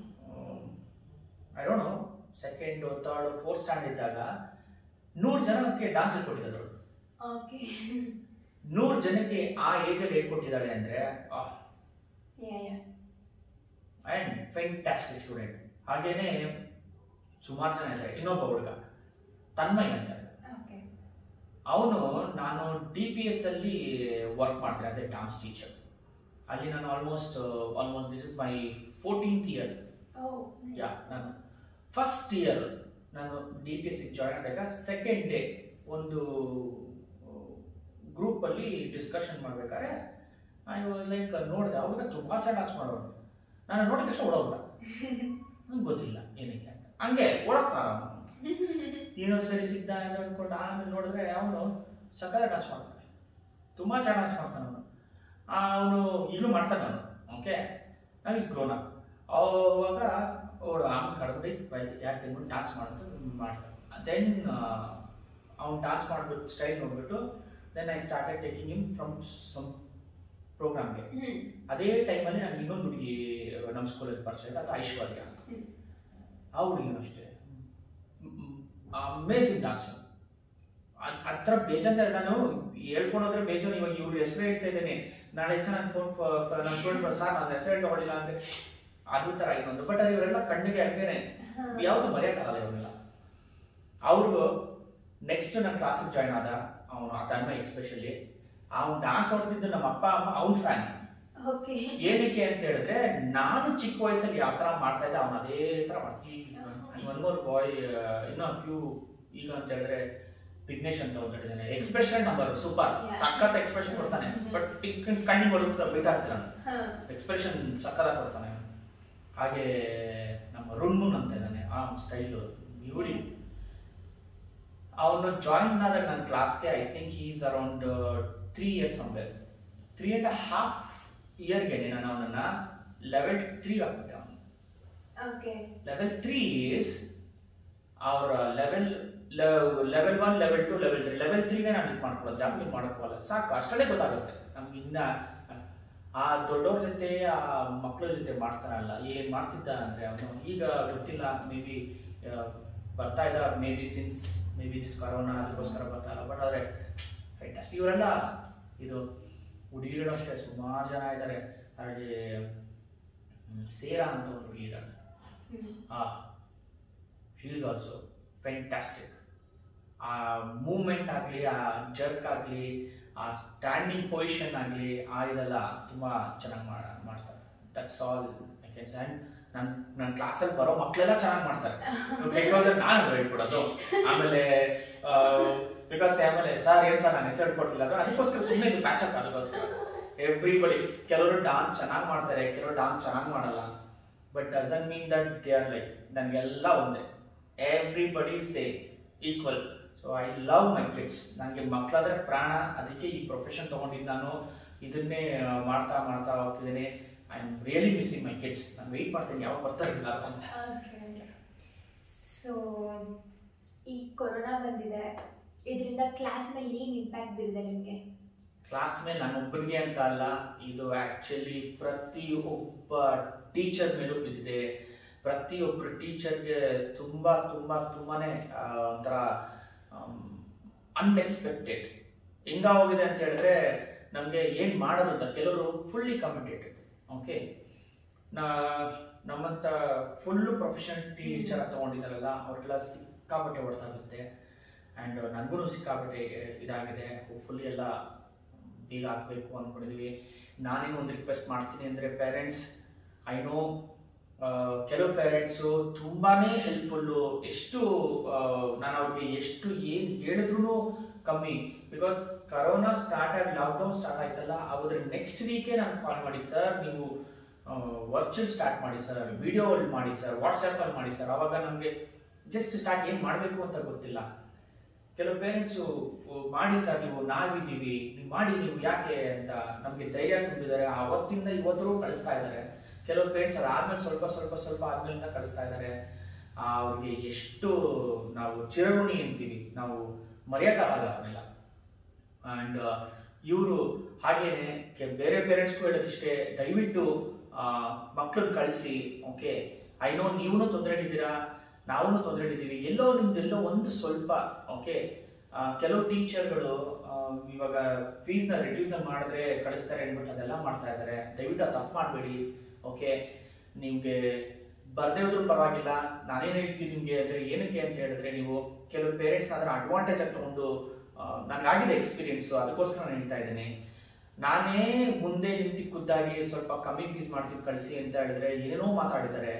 I don't know second third fourth standard ಇದ್ದಾಗ ನೂರು ಜನಕ್ಕೆ ಡಾನ್ಸ್ ಹೇಳ್ಕೊಟ್ಟಿದ್ರು ಓಕೆ ನೂರು ಜನಕ್ಕೆ ಆ ಏಜಲ್ಲಿ ಹೇಳ್ಕೊಟ್ಟಿದ್ದಾಳೆ ಅಂದರೆ yeah yeah and fantastic student ಹಾಗೇನೆ ಸುಮಾರು ಜನ ಇದ್ದಾರೆ ಇನ್ನೊಬ್ಬ ಹುಡುಗ ತನ್ಮಯ್ ಅಂತ ಓಕೆ ಅವನು ನಾನು ಡಿ ಪಿ ಎಸ್ ಅಲ್ಲಿ ವರ್ಕ್ ಮಾಡ್ತೀನಿ ಆಸ್ ಎ ಡಾನ್ಸ್ ಟೀಚರ್ ಅಲ್ಲಿ ನಾನು almost almost this is my fourteenth year oh yeah ನಾನು ಫಸ್ಟ್ ಇಯರ್ ನಾನು ಡಿ ಪಿ ಎಸ್ ಜಾಯ್ನ್ ಆದಾಗ ಸೆಕೆಂಡ್ ಡೇ ಒಂದು ಗ್ರೂಪಲ್ಲಿ ಡಿಸ್ಕಷನ್ ಮಾಡ್ಬೇಕಾದ್ರೆ ಐ ಲೈಕ್ ನೋಡಿದೆ ಅವಾಗ ತುಂಬ ಚೆನ್ನಾಗಿ ಡಾನ್ಸ್ ಮಾಡೋನು ನಾನು ನೋಡಿದ ತಕ್ಷಣ ಓಡೋಗ್ಬಿಡ ನಂಗೆ ಗೊತ್ತಿಲ್ಲ ಏನಕ್ಕೆ ಅಂತ ಹಂಗೆ ಓಡೋಗ್ತಾರ ಏನೋ ಸರಿ ಸಿದ್ಧ ಅಂತ ಅಂದ್ಕೊಂಡು ಆಮೇಲೆ ನೋಡಿದ್ರೆ ಅವನು ಸಕಲ ಡಾನ್ಸ್ ಮಾಡ್ತಾನೆ ತುಂಬ ಚೆನ್ನಾಗಿ ಡಾನ್ಸ್ ಮಾಡ್ತಾನೆ ಅವನು ಅವನು ಈಗಲೂ ಮಾಡ್ತಾನೆ ಅವನು ಓಕೆ ನಾವು ಇಸ್ ಗ್ರೋನ್ ಅಪ್ ಅವಾಗ ಅವಳು ಆಮೇಲೆ ಕಡ್ಬಿಟ್ಟು ಬೈ ಯಾಕೆ ಅಂದ್ಬಿಟ್ಟು ಡಾನ್ಸ್ ಮಾಡ್ಬಿಟ್ಟು ಮಾಡ್ತಾನೆ ದೆನ್ ಅವ್ನು ಡಾನ್ಸ್ ಮಾಡ್ಬಿಟ್ಟು ಸ್ಟೈಲ್ ನೋಡ್ಬಿಟ್ಟು then I started taking him from some ಪ್ರೋಗ್ರಾಮ್ಗೆ ಹ್ಞೂ ಅದೇ ಟೈಮಲ್ಲಿ ನನಗೆ ಇನ್ನೊಂದು ಹುಡುಗಿ ನಮ್ಮ ಸ್ಕೂಲಲ್ಲಿ ಪರಿಚಯ ಆಯ್ತು, ಅದು ಐಶ್ವರ್ಯ ಅಂತ ಹ್ಮ್. ಆ ಹುಡುಗಿನೂ ಅಷ್ಟೇ ಅಮೇಸಿಂಗ್ ಡಾನ್ಸ್ ಹತ್ರ ಬೇಜಾನ್ ಜನ ನಾನು ಹೇಳ್ಕೊಂಡೋದ್ರೆ ಬೇಜಾನ್ ಇವಾಗ ಇವ್ರ ಹೆಸರು ಹೇಳ್ತಾ ಇದ್ದೇನೆ ನಾಳೆ ದಿವಸ ನನ್ನ ಫೋನ್ ನನ್ನ ಸ್ಟೂಡೆಂಟ್ ಸರ್ ನನ್ನ ಹೆಸರು ತಗೊಳ್ಳಿಲ್ಲ ಅಂದ್ರೆ ಅದು ಥರ ಇನ್ನೊಂದು ಬಟ್ ಇವರೆಲ್ಲ ಕಣ್ಣಿಗೆ ಹಂಗೇನೆ ಯಾವುದು ಮರೆಯೋಕ್ಕಾಗಲ್ಲ ಇವನ್ನೆಲ್ಲ ಅವ್ರಿಗೂ ನೆಕ್ಸ್ಟ್ ನನ್ನ ಕ್ಲಾಸಿಗೆ ಜಾಯ್ನ್ ಆದ ಅವನು ತನ್ಮಯ್ ಎಸ್ಪೆಷಲಿ ಅವ್ನು ಡ್ಯಾನ್ಸ್ ಆಡ್ತಿದ್ದು ನಮ್ಮ ಅಪ್ಪ ಅಮ್ಮ ಅವ್ನ ಫ್ಯಾನ್ ಓಕೆ ಏನಕ್ಕೆ ಅಂತ ಹೇಳಿದ್ರೆ ನಾನು ಚಿಕ್ಕ ವಯಸ್ಸಲ್ಲಿ ಯಾವ ತರ ಮಾಡ್ತಾ ಇದ್ದೆ ಅವನು ಅದೇ ತರ ಮಾಡ್ತೀನಿ ಒನ್ ಮೋರ್ ಬಾಯ್ ಇನ್ನೂ ಫ್ಯೂ ಈಗ ಅಂತ ಹೇಳಿದ್ರೆ ವಿಘ್ನೇಶ್ ಅಂತ ಒಂದು ಹೇಳಿದ್ದಾನೆ ಎಕ್ಸ್ಪ್ರೆಷನ್ ನಂಬರ್ ಸೂಪರ್ Yeah. ಸಖತ್ ಎಕ್ಸ್ಪ್ರೆಷನ್ ಕೊಡ್ತಾನೆ ಬಟ್ ಕಣ್ಣಿಗೆ ಹೊಡುತ್ತಾ ಬೈತಾ ಇರ್ತೀನಿ ನಾನು ಹಾ ಎಕ್ಸ್ಪ್ರೆಷನ್ ಸಕ್ಕದಾಗಿ ಕೊಡ್ತಾನೆ ಹಾಗೆ ನಮ್ಮ ರುಣ್ಮುನ್ ಅಂತ ಇದ್ದಾನೆ ಆ ಸ್ಟೈಲು ಇವಳಿ ಅವನು ಜಾಯಿನ್ ಆದಾಗ ನನ್ನ ಕ್ಲಾಸ್ಗೆ I think is around three years somewhere three and half ಇಯರ್ಗೆ ನಾನು ಅವನನ್ನ ಲೆವೆಲ್ ತ್ರೀ ಆಗ್ಬಿಟ್ಟೆ ಅವನು ಓಕೆ ಲೆವೆಲ್ ತ್ರೀ ಈಸ್ ಅವರ level level one level two level three level ತ್ರೀನೇ ನಾನು ಇದು ಮಾಡ್ಕೊಳ್ಳೋದು ಜಾಸ್ತಿ ಮಾಡೋಕ್ಕೋಲ್ಲ ಸಾಕು ಅಷ್ಟೇ ಗೊತ್ತಾಗುತ್ತೆ ನಮ್ಗೆ ಇನ್ನ ಆ ದೊಡ್ಡವ್ರ ಜೊತೆ ಆ ಮಕ್ಕಳ ಜೊತೆ ಮಾಡ್ತಾನಲ್ಲ ಏನ್ ಮಾಡ್ತಿದ್ದ ಅಂದ್ರೆ ಅವನು ಈಗ ಗೊತ್ತಿಲ್ಲ ಮೇ ಬಿ ಬರ್ತಾ ಇದ್ದ maybe since maybe this corona ಅದಕ್ಕೋಸ್ಕರ ಬರ್ತಾ ಇಲ್ಲ ಬಟ್ ಆದರೆ ಫೈಟಾಸ್ಟ್ ಇವರೆಲ್ಲ ಇದು ಹುಡುಗಿಗಳು ಅಷ್ಟೇ ಸುಮಾರು ಜನ ಇದ್ದಾರೆ ಅದರಲ್ಲಿ ಸೇರಾ ಅಂತ ಒಂದು ಹುಡುಗಿ ಇದ್ದಾಳೆ ಆ ಶಿ ಈಸ್ ಆಲ್ಸೋ ಫ್ಯಾಂಟಾಸ್ಟಿಕ್ ಆ ಮೂಮೆಂಟ್ ಆಗಲಿ ಆ ಜರ್ಕ್ ಆಗಲಿ ಆ ಸ್ಟ್ಯಾಂಡಿಂಗ್ ಪೊಸಿಷನ್ ಆಗಲಿ ಆ ಇದೆಲ್ಲ ತುಂಬ ಚೆನ್ನಾಗಿ ಮಾಡ ಮಾಡ್ತಾರೆ ದಟ್ಸ್ ಆಲ್ ಆ್ಯಂಡ್ ನನ್ನ ನನ್ನ ಕ್ಲಾಸಲ್ಲಿ ಬರೋ ಮಕ್ಕಳೆಲ್ಲ ಚೆನ್ನಾಗಿ ಮಾಡ್ತಾರೆ ಬೇಕಾದ್ರೆ ನಾನು ಹೇಳ್ಕೊಡೋದು ಆಮೇಲೆ ಬಿಕಾಸ್ ಆಮೇಲೆ ಸರ್ ಏನು ಸರ್ ನಾನು ಹೆಸರು ಕೊಟ್ಟಿಲ್ಲ ಅಂದ್ರೆ ಅದಕ್ಕೋಸ್ಕರ ಸುಮ್ಮನೆ ಇದು ಪ್ಯಾಚ್ ಅಪ್ ಅದಕ್ಕೋಸ್ಕರ ಎವ್ರಿಬಡಿ ಕೆಲವರು ಡಾನ್ಸ್ ಚೆನ್ನಾಗಿ ಮಾಡ್ತಾರೆ ಕೆಲವರು ಡಾನ್ಸ್ ಚೆನ್ನಾಗಿ ಮಾಡಲ್ಲ but doesn't mean that they are like ನನಗೆಲ್ಲ ಒಂದೇ everybody say equal so I love my kids ನನಗೆ ಮಕ್ಕಳಾದ್ರೆ ಪ್ರಾಣ ಅದಕ್ಕೆ ಈ ಪ್ರೊಫೆಷನ್ ತೊಗೊಂಡಿದ್ದು ನಾನು ಇದನ್ನೇ ಆ, ಮಾಡ್ತಾ ಮಾಡ್ತಾ ಹೋಗ್ತಿದ್ದೀನಿ I am really missing my kids ನಾನು ವೆಯ್ಟ್ ಮಾಡ್ತೀನಿ ಯಾವಾಗ ಬರ್ತಾರೆ ಎಲ್ಲರೂ ಅಂತ ಸೊ ಈ ಕೊರೋನಾ ಬಂದಿದೆ ಇದರಿಂದ ಕ್ಲಾಸ್ ಮೇಲೆ ಏನು ಇಂಪ್ಯಾಕ್ಟ್ ಬೀರಿದೆ ನಿಮಗೆ ಕ್ಲಾಸ್ ಮೇಲೆ ನನ್ನೊಬ್ಬನಿಗೆ ಅಂತ ಅಲ್ಲ ಇದು ಆ್ಯಕ್ಚುಲಿ ಪ್ರತಿ ಒಬ್ಬ ಟೀಚರ್ ಮೇಲೂ ಬಿದ್ದಿದೆ ಪ್ರತಿಯೊಬ್ಬರು ಟೀಚರ್ಗೆ ತುಂಬ ತುಂಬ ತುಂಬಾ ಒಂಥರ ಅನ್ಎಕ್ಸ್ಪೆಕ್ಟೆಡ್ ಹೆಂಗಾಗೋಗಿದೆ ಅಂತ ಹೇಳಿದ್ರೆ ನಮಗೆ ಏನು ಮಾಡೋದು ಅಂತ ಕೆಲವರು ಫುಲ್ಲಿ ಕಮಿಟೆಡ್ ಓಕೆ ನಾ ನಮ್ಮಂಥ ಫುಲ್ಲು ಪ್ರೊಫೆಷನಲ್ ಟೀಚರ್ ತಗೊಂಡಿದ್ದಾರಲ್ಲ ಅವ್ರಿಗೆಲ್ಲ ಸಿಕ್ಕಾಪಟ್ಟೆ ಹೊಡೆದಾಗುತ್ತೆ ಆ್ಯಂಡ್ ನನಗೂ ಸಿಕ್ಕಾಪಟ್ಟೆ ಇದಾಗಿದೆ ಫುಲ್ಲಿ ಎಲ್ಲ ಬೇಗ ಆಗಬೇಕು ಅಂದ್ಕೊಂಡಿದ್ದೀವಿ ನಾನೇನು ಒಂದು ರಿಕ್ವೆಸ್ಟ್ ಮಾಡ್ತೀನಿ ಅಂದರೆ ಪೇರೆಂಟ್ಸ್ ಐ ನೋ ಕೆಲವು ಪೇರೆಂಟ್ಸು ತುಂಬಾ ಹೆಲ್ಪ್ಫುಲ್ಲು ಎಷ್ಟು ನಾನು ಅವ್ರಿಗೆ ಎಷ್ಟು ಏನು ಹೇಳಿದ್ರು ಕಮ್ಮಿ ಬಿಕಾಸ್ ಕರೋನಾ ಸ್ಟಾರ್ಟ್ ಆಗಿ ಲಾಕ್ಡೌನ್ ಸ್ಟಾರ್ಟ್ ಆಯ್ತಲ್ಲ ಅದ್ರ ನೆಕ್ಸ್ಟ್ ವೀಕೇ ನಾನು ಕಾಲ್ ಮಾಡಿ ಸರ್ ನೀವು ವರ್ಚುವಲ್ ಸ್ಟಾರ್ಟ್ ಮಾಡಿ ಸರ್ ವಿಡಿಯೋ ಮಾಡಿ ಸರ್ ವಾಟ್ಸಪ್ಪಲ್ಲಿ ಮಾಡಿ ಸರ್ ಅವಾಗ ನಮಗೆ ಜಸ್ಟ್ ಸ್ಟಾರ್ಟ್ ಏನು ಮಾಡಬೇಕು ಅಂತ ಗೊತ್ತಿಲ್ಲ ಕೆಲವು ಪೇರೆಂಟ್ಸು ಮಾಡಿ ಸರ್ ನೀವು ನಾವಿದ್ದೀವಿ ನೀವು ಮಾಡಿ ನೀವು ಯಾಕೆ ಅಂತ ನಮಗೆ ಧೈರ್ಯ ತುಂಬಿದ್ದಾರೆ ಅವತ್ತಿಂದ ಇವತ್ತರೂ ಕಳಿಸ್ತಾ ಇದ್ದಾರೆ ಕೆಲವು ಪೇರೆಂಟ್ಸ್ ಅದಾದ್ಮೇಲೆ ಸ್ವಲ್ಪ ಸ್ವಲ್ಪ ಸ್ವಲ್ಪ ಆದ್ಮೇಲಿಂದ ಕಳಿಸ್ತಾ ಇದ್ದಾರೆ ಅವ್ರಿಗೆ ಎಷ್ಟು ನಾವು ಚಿರಋಣಿ ಅಂತೀವಿ ನಾವು ಮರೆಯೋಕ್ಕಾಗಲ್ಲ ಅವನ್ನೆಲ್ಲ ಆ್ಯಂಡ್ ಇವರು ಹಾಗೇನೆ ಕೆ- ಬೇರೆ ಪೇರೆಂಟ್ಸ್ಗೂ ಹೇಳೋದಿಷ್ಟೇ ದಯವಿಟ್ಟು ಮಕ್ಕಳನ್ನ ಕಳಿಸಿ ಓಕೆ ಐ ನೋ ನೀವು ತೊಂದರೆಲಿದ್ದೀರಾ ನಾವು ತೊಂದರೆಲಿದ್ದೀವಿ ಎಲ್ಲೋ ನಿಮ್ದೆಲ್ಲೋ ಒಂದು ಸ್ವಲ್ಪ ಓಕೆ ಕೆಲವು ಟೀಚರ್ಗಳು ಇವಾಗ ಫೀಸ್ನ ರಿಡ್ಯೂಸ್ ಮಾಡಿದ್ರೆ ಕಳಿಸ್ತಾರೆ ಅಂದ್ಬಿಟ್ಟು ಅದೆಲ್ಲ ಮಾಡ್ತಾ ಇದ್ದಾರೆ ದಯವಿಟ್ಟು ಅದು ತಪ್ಪು ಮಾಡಬೇಡಿ ಓಕೆ ನಿಮಗೆ ಬರ್ದೇ ಹೋದ್ರೂ ಪರವಾಗಿಲ್ಲ ನಾನೇನು ಹೇಳ್ತೀನಿ ನಿಮಗೆ ಅಂದರೆ ಏನಕ್ಕೆ ಅಂತ ಹೇಳಿದ್ರೆ ನೀವು ಕೆಲವು ಪೇರೆಂಟ್ಸ್ ಅದರ ಅಡ್ವಾಂಟೇಜ್ ಆಗಿ ತಗೊಂಡು ನನಗಾಗಿದೆ ಎಕ್ಸ್ಪೀರಿಯನ್ಸು ಅದಕ್ಕೋಸ್ಕರ ನಾನು ಹೇಳ್ತಾ ಇದ್ದೀನಿ ನಾನೇ ಮುಂದೆ ನಿಂತು ಖುದ್ದಾಗಿ ಸ್ವಲ್ಪ ಕಮ್ಮಿ ಫೀಸ್ ಮಾಡ್ತೀನಿ ಕಳಿಸಿ ಅಂತ ಹೇಳಿದ್ರೆ ಏನೇನೋ ಮಾತಾಡಿದ್ದಾರೆ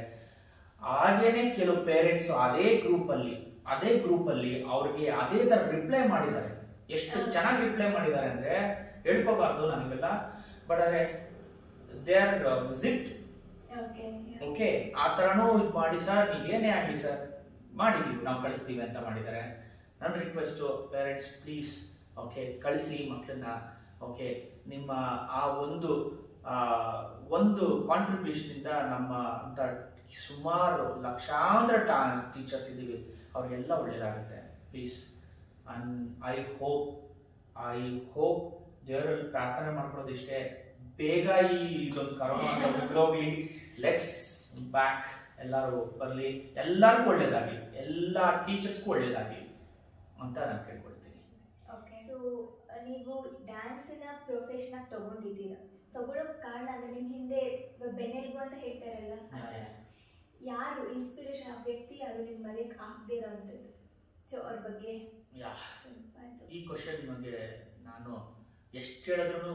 ಹಾಗೇನೆ ಕೆಲವು ಪೇರೆಂಟ್ಸ್ ಅದೇ ಗ್ರೂಪಲ್ಲಿ ಅದೇ ಗ್ರೂಪಲ್ಲಿ ಅವ್ರಿಗೆ ಅದೇ ಥರ ರಿಪ್ಲೈ ಮಾಡಿದ್ದಾರೆ ಎಷ್ಟು ಚೆನ್ನಾಗಿ ರಿಪ್ಲೈ ಮಾಡಿದ್ದಾರೆ ಅಂದರೆ ಹೇಳ್ಕೋಬಾರ್ದು ನನಗೆಲ್ಲ ಬಟ್ ಅದೇ they are visit okay okay ಆ ಥರನೂ ಇದು ಮಾಡಿ ಸರ್ ನೀವೇನೇ ಆಗಲಿ ಸರ್ ಮಾಡಿ ನೀವು ನಾವು ಕಳಿಸ್ತೀವಿ ಅಂತ ಮಾಡಿದ್ದಾರೆ ನನ್ನ ರಿಕ್ವೆಸ್ಟು ಪೇರೆಂಟ್ಸ್ ಪ್ಲೀಸ್ ಓಕೆ ಕಳಿಸಿ ಮಕ್ಕಳನ್ನ ಓಕೆ ನಿಮ್ಮ ಆ ಒಂದು ಆ, ಒಂದು ಕಾಂಟ್ರಿಬ್ಯೂಷನಿಂದ ನಮ್ಮ ಅಂತ ಸುಮಾರು ಲಕ್ಷಾಂತರ ಟಾ ಟೀಚರ್ಸ್ ಇದ್ದೀವಿ ಅವ್ರಿಗೆಲ್ಲ ಒಳ್ಳೇದಾಗುತ್ತೆ please and I hope I hope ದೇವರಲ್ಲಿ ಪ್ರಾರ್ಥನೆ ಮಾಡ್ಕೊಳ್ಳೋದು ಇಷ್ಟೇ ಬೇಗ ಈ ಇದೊಂದು ಕರೋನಾ ಹೋಗ್ಲಿ ಲೆಟ್ಸ್ ಬ್ಯಾಕ್ ಎಲ್ಲರೂ ಬರಲಿ ಎಲ್ಲರಿಗೂ ಒಳ್ಳೇದಾಗಲಿ ಎಲ್ಲ ಟೀಚರ್ಸ್ಗೂ ಒಳ್ಳೇದಾಗಲಿ ಅಂತ ನಾನು ಕೇಳ್ಕೊಳ್ತೀನಿ ಓಕೆ ಸೊ ನೀವು ಡ್ಯಾನ್ಸಿನ ಪ್ರೊಫೆಷನ್ ಆಗಿ ತಗೊಂಡಿದ್ದೀರಾ ತಗೊಳ್ಳೋಕ್ ಕಾರಣ ಅಂದ್ರೆ ನಿಮ್ ಹಿಂದೆ ಬೆನ್ನೆಲುಬು ಅಂತ ಹೇಳ್ತಾರಲ್ಲ ಆ ಥರ. ಯಾರು ಇನ್ಸ್ಪಿರೇಷನ್ ಆ ವ್ಯಕ್ತಿ ಯಾರು ನಿಮ್ ಮನೆಗೆ ಆಗದೆ ಇರೋಂಥದ್ದು ಸೊ ಅವ್ರ ಬಗ್ಗೆ ಯಾ ಸ್ವಲ್ಪ ಅದು. ಈ ಕ್ವಶನ್ ಬಗ್ಗೆ ನಾನು ಎಷ್ಟು ಹೇಳಿದ್ರು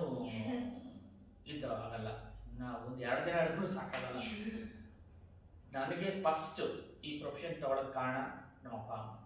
ಇದು ಆಗಲ್ಲ ನಾವು ಒಂದು ಎರಡು ದಿನ ಹೇಳಿದ್ರು ಸಾಕಾಗಲ್ಲ ನನಗೆ ಫಸ್ಟ್ ಈ ಪ್ರೊಫೆಷನ್ ತಗೊಳ್ಳೋಕೆ ಕಾರಣ ನಮ್ಮ ಅಪ್ಪ ಅಮ್ಮ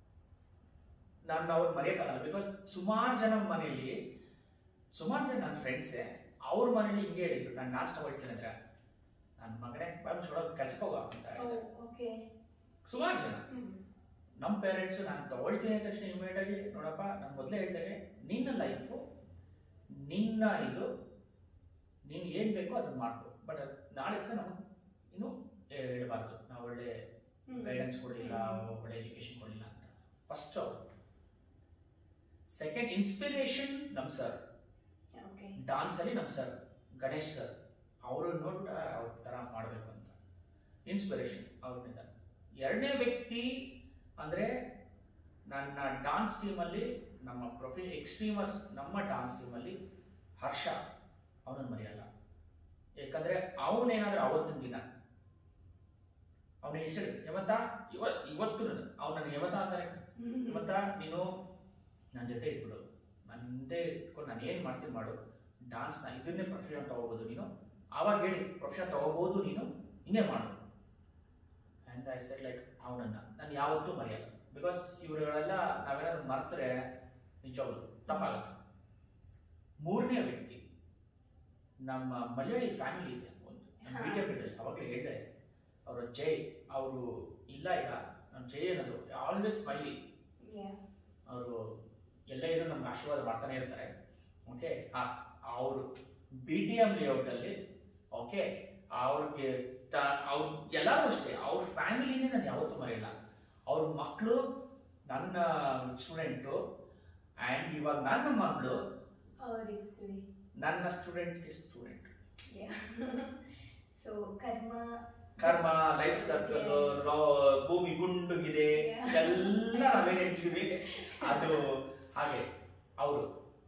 ನಾನು ಅವ್ರು ಮರೆಯೋಕ್ಕಾಗಲ್ಲ ಬಿಕಾಸ್ ಸುಮಾರು ಜನ ಮನೆಯಲ್ಲಿ ಸುಮಾರು ಜನ ನನ್ನ ಫ್ರೆಂಡ್ಸೇ ಅವ್ರ ಮನೇಲಿ ಹಿಂಗೆ ಹೇಳಿದ್ರು ನಾನು ನಾಷ್ಟ ತಗೊಳ್ತೀನಿ ಅಂದ್ರೆ ನನ್ನ ಮಗನೇ ಬಂದು ಚೊಳಗೆ ಕೆಲ್ಸಕ್ಕೆ ಹೋಗೋ ಅಂತ ಓ ಹೇಳಿದ್ರು. ಓಕೆ ಸುಮಾರು ಜನ ಹ್ಮ್ ನಮ್ಮ ಪೇರೆಂಟ್ಸು ನಾನು ತಗೊಳ್ತೀನಿ ಅಂದ ತಕ್ಷಣ ಇಮಿಡಿಯೇಟ್ ಆಗಿ ನೋಡಪ್ಪ ನಾನು ಮೊದಲೇ ಹೇಳ್ದಾಗೆ ನಿನ್ನ ಲೈಫು ನಿನ್ನ ಇದು ನೀನು ಏನು ಬೇಕೋ ಅದನ್ನ ಮಾಡ್ಕೊ ಬಟ್ ನಾಳೆ ದಿವಸ ನಾವು ಇನ್ನು ಹೇಳಬಾರ್ದು ನಾವು ಒಳ್ಳೆ ಹ್ಮ್. ಗೈಡೆನ್ಸ್ ಕೊಡಲಿಲ್ಲ ಒಳ್ಳೆ ಎಜುಕೇಶನ್ ಕೊಡಲಿಲ್ಲ ಅಂತ ಫಸ್ಟ್ ಅವ್ರು ಸೆಕೆಂಡ್ ಇನ್ಸ್ಪಿರೇಷನ್ ನಮ್ಮ ಸರ್ ಓಕೆ ಡಾನ್ಸಲ್ಲಿ ನಮ್ಮ ಸರ್ ಗಣೇಶ್ ಸರ್ ಅವರು ನೋಡ್ಬಿಟ್ಟು ಅವ್ರ ಥರ ಮಾಡಬೇಕು ಅಂತ ಇನ್ಸ್ಪಿರೇಷನ್ ಅವ್ರನ್ನಿಂದ ಎರಡನೇ ವ್ಯಕ್ತಿ ಅಂದರೆ ನನ್ನ ಡಾನ್ಸ್ ಟೀಮಲ್ಲಿ ನಮ್ಮ ಪ್ರೊಫಿ ಎಕ್ಸ್ಟ್ರೀಮರ್ಸ್ ನಮ್ಮ ಡಾನ್ಸ್ ಟೀಮಲ್ಲಿ ಹರ್ಷ ಅವನನ್ನು ಮರೆಯಲ್ಲ ಯಾಕಂದರೆ ಅವನೇನಾದ್ರೂ ಅವತ್ತಿನ ದಿನ ಅವನ ಹೆಸರು ಯಮತ ಇವ ಇವತ್ತು ಅವ್ನು ನನಗೆ ಯಮತ ಅಂತಾನೆ ಯಮತ ನೀನು ನನ್ನ ಜೊತೆ ಇಟ್ಬಿಡು ನನ್ನ ಹಿಂದೆ ಇಟ್ಕೊಂಡು ನಾನು ಏನು ಮಾಡ್ತೀನಿ ಮಾಡು ಡಾನ್ಸ್ನ ಇದನ್ನೇ ಪ್ರೊಫೆಷನ್ ತಗೋಬೋದು ನೀನು ಆವಾಗ ಹೇಳಿ ಪ್ರೊಫೆಷನ್ ತಗೋಬೋದು ನೀನು ಹಿಂಗೆ ಮಾಡು ಆ್ಯಂಡ್ ಐ ಸೆಡ್ ಲೈಕ್ ಅವನನ್ನ ನಾನು ಯಾವತ್ತೂ ಮರೆಯಲ್ಲ ಬಿಕಾಸ್ ಇವರುಗಳೆಲ್ಲ ನಾವೇನಾದ್ರು ಮರ್ತರೆ ನಿಜವಾಗ್ಲು ತಪ್ಪಾಗುತ್ತೆ ಮೂರನೇ ವ್ಯಕ್ತಿ ನಮ್ಮ ಮಲಯಾಳಿ ಫ್ಯಾಮಿಲಿ ಇದೆ ಒಂದು ಹಾ. ವಿಡಿಯೋ ಬಿಟ್ಟಲ್ಲಿ ಅವಾಗಲೇ ಹೇಳಿದೆ ಅವರು ಜೈ ಅವರು ಇಲ್ಲ ಈಗ ನಮ್ಮ ಜೈ ಅನ್ನೋದು ಆಲ್ವೇಸ್ ಸ್ಮೈಲಿ ಅವರು ಎಲ್ಲೇ ಇದ್ರು ನಮ್ಗೆ ಆಶೀರ್ವಾದ ಮಾಡ್ತಾನೆ ಇರ್ತಾರೆ ಓಕೆ ಅವರು ಬಿ ಟಿ ಎಮ್ ಲೇಔಟಲ್ಲಿ ಓಕೆ ಅವ್ರಿಗೆ ತ ಅವ್ರು ಎಲ್ಲರೂ ಅಷ್ಟೇ ಅವ್ರ ಫ್ಯಾಮಿಲಿನೇ ನಾನು ಯಾವತ್ತೂ ಮರೆಯಲ್ಲ ಅವ್ರ ಮಕ್ಕಳು ನನ್ನ ಸ್ಟೂಡೆಂಟು ಆ್ಯಂಡ್ ಇವಾಗ ನನ್ನ ಮಗಳು ಅವ್ರಿಗೆ ಸರಿ ನನ್ನ ಸ್ಟೂಡೆಂಟ್ಗೆ ಸ್ಟೂಡೆಂಟ್ ಸೊ ಕರ್ಮ ಕರ್ಮ ಲೈಫ್ ಸರ್ಕಲ್ Yes. ಭೂಮಿ ಗುಂಡುಗಿದೆ Yeah. ಎಲ್ಲ ನಾವೇನು ಹೇಳ್ತೀವಿ ಅದು ಹಾಗೆ ಅವರು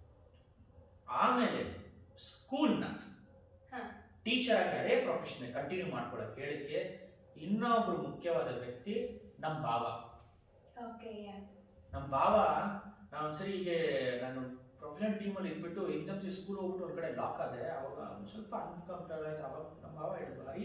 ಆಮೇಲೆ ಸ್ಕೂಲ್ನ ಹಾ. ಟೀಚರ್ ಆಗಿ ಅದೇ ಪ್ರೊಫೆಷನ್ ಕಂಟಿನ್ಯೂ ಮಾಡ್ಕೊಳಕ್ಕೆ ಹೇಳಿಕ್ಕೆ ಇನ್ನೊಬ್ರು ಮುಖ್ಯವಾದ ವ್ಯಕ್ತಿ ನಮ್ಮ ಬಾವ ಓಕೆ ನಮ್ಮ ಬಾವ ನಾನು ಒಂದ್ಸರಿ ಹೀಗೆ ನಾನು ಪ್ರೊಫೆಷನಲ್ ಟೀಮಲ್ಲಿ ಇದ್ಬಿಟ್ಟು ಎಕ್ದಮ್ ಸ್ಕೂಲ್ ಹೋಗ್ಬಿಟ್ಟು ಹೊರಗಡೆ ಲಾಕ್ ಆದೆ ಅವಾಗ ಒಂದ್ ಸ್ವಲ್ಪ ಅನ್ಕಂಫರ್ಟಬಲ್ ಆಯ್ತು ಅವಾಗ ನಮ್ಮ ಬಾವ ಹೇಳಿದ್ರು ಹರಿ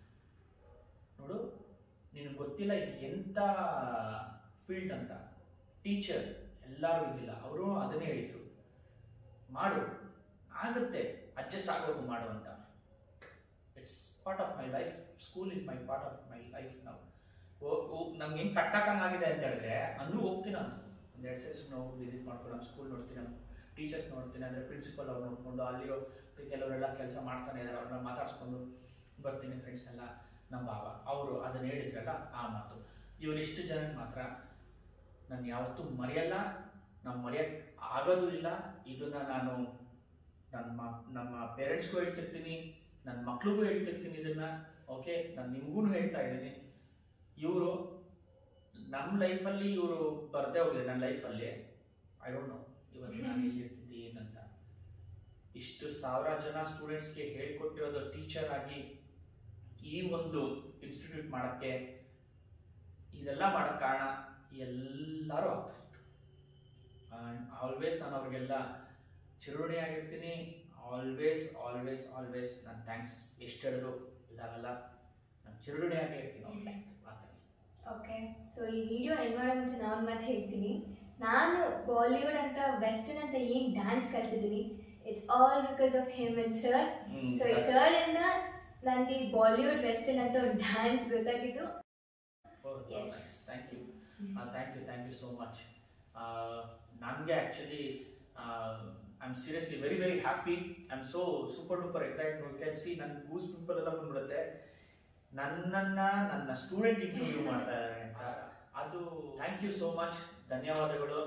ನೋಡು ನಿನಗೆ ಗೊತ್ತಿಲ್ಲ ಇದು ಎಂಥ ಫೀಲ್ಡ್ ಅಂತ ಟೀಚರ್ ಎಲ್ಲರೂ ಇದ್ದಿಲ್ಲ ಅವರು ಅದನ್ನೇ ಹೇಳಿದ್ರು ಮಾಡು ಆಗುತ್ತೆ ಅಡ್ಜಸ್ಟ್ ಆಗೋದು ಮಾಡು ಅಂತ it's part of my life school is my part of my life ನಾವು ನಮ್ಗೆ ಹೆಂಗೆ ಕಟ್ಟಾಕಂಗಾಗಿದೆ ಅಂತ ಹೇಳಿದ್ರೆ ಅಂದ್ರೂ ಹೋಗ್ತೀನಿ ನಾನು ಒಂದು ಎರಡು ಸರಿ ಸುಮ್ಮನೆ ಹೋಗಿ ವಿಸಿಟ್ ಮಾಡ್ಕೊಂಡು ನಮ್ಮ ಸ್ಕೂಲ್ ನೋಡ್ತೀನಿ ನಮ್ಮ ಟೀಚರ್ಸ್ ನೋಡ್ತೀನಿ ಅಂದರೆ ಪ್ರಿನ್ಸಿಪಲ್ ಅವ್ರು ನೋಡ್ಕೊಂಡು ಅಲ್ಲಿರೋ ಕೆಲವರೆಲ್ಲ ಕೆಲಸ ಮಾಡ್ತಾನೆ ಇದ್ದಾರೆ ಅವ್ರನ್ನ ಮಾತಾಡ್ಸ್ಕೊಂಡು ಬರ್ತೀನಿ ಫ್ರೆಂಡ್ಸ್ನೆಲ್ಲ ನಮ್ಮ ಬಾವ ಅವರು ಅದನ್ನ ಹೇಳಿದ್ರಲ್ಲ ಆ ಮಾತು ಇವರಿಷ್ಟು ಜನಕ್ಕೆ ಮಾತ್ರ ನಾನು ಯಾವತ್ತೂ ಮರೆಯಲ್ಲ ನಾವು ಮರೆಯಕ್ಕೆ ಆಗೋದು ಇಲ್ಲ ಇದನ್ನ ನಾನು ನನ್ನ ನಮ್ಮ ಪೇರೆಂಟ್ಸ್ಗೂ ಹೇಳ್ತಿರ್ತೀನಿ ನನ್ನ ಮಕ್ಳಿಗೂ ಹೇಳ್ತಿರ್ತೀನಿ ಇದನ್ನ ಓಕೆ ನಾನು ನಿಮಗೂ ಹೇಳ್ತಾ ಇದ್ದೀನಿ ಇವರು ನಮ್ಮ ಲೈಫಲ್ಲಿ ಇವರು ಬರ್ದೇ ಹೋಗಿದೆ ನನ್ನ ಲೈಫಲ್ಲಿ ಐ ಡೋಂಟ್ ನೋ ಇವತ್ತು ನಾನು ಎಲ್ಲಿರ್ತಿದ್ದೆ ಏನಂತ ಇಷ್ಟು ಸಾವಿರ ಜನ ಸ್ಟೂಡೆಂಟ್ಸ್ಗೆ ಹೇಳ್ಕೊಟ್ಟಿರೋದು ಟೀಚರ್ ಆಗಿ ಈ ಒಂದು ಇನ್ಸ್ಟಿಟ್ಯೂಟ್ ಮಾಡೋಕ್ಕೆ ಇದೆಲ್ಲ ಮಾಡೋಕ್ಕೆ ಕಾರಣ ಎಲ್ಲರೂ ಆಗ್ತಾ ಇತ್ತು ಆಲ್ವೇಸ್ ನಾನು ಅವ್ರಿಗೆಲ್ಲ ಚಿರುಣಿಯಾಗಿರ್ತೀನಿ ಆಲ್ವೇಸ್ ಆಲ್ವೇಸ್ ಆಲ್ವೇಸ್ ನಾನು ಥ್ಯಾಂಕ್ಸ್ ಎಷ್ಟು ಹೇಳಿದ್ರು ಇದಾಗಲ್ಲ ನಾನು ಚಿರುಣಿಯಾಗೇ ಇರ್ತೀನಿ ಅವ್ರಿಗೆ ಮಾತಾಡಿ ಓಕೆ ಸೊ ಈ ವಿಡಿಯೋ ಎಂಡ್ ಮಾಡೋ ಮುಂಚೆ ನಾನು ಮತ್ತೆ ಹೇಳ್ತೀನಿ ನಾನು ಬಾಲಿವುಡ್ ಅಂತ ವೆಸ್ಟರ್ನ್ ಅಂತ ಏನು ಡ್ಯಾನ್ಸ್ ಕಲ್ತಿದ್ದೀನಿ it's all because of Hemant sir so ಈ ಸರ್ ಇಂದ ನನಗೆ ಬಾಲಿವುಡ್ ವೆಸ್ಟರ್ನ್ ಅಂತ ಒಂದು ಡ್ಯಾನ್ಸ್ ಗೊತ್ತಾಗಿದ್ದು Yes. Thank you thank you thank you so much ನನಗೆ actually I am seriously very very happy I am so super duper excite you can see ನನ್ನ goose pimple ಎಲ್ಲ ಬಂದ್ಬಿಡುತ್ತೆ ನನ್ನನ್ನ ನನ್ನ ಸ್ಟೂಡೆಂಟ್ ಇಂಟರ್ವ್ಯೂ ಮಾಡ್ತಾ ಇದ್ದಾರೆ ಅಂತ ಅದು ಥ್ಯಾಂಕ್ ಯು ಸೋ ಮಚ್ ಧನ್ಯವಾದಗಳು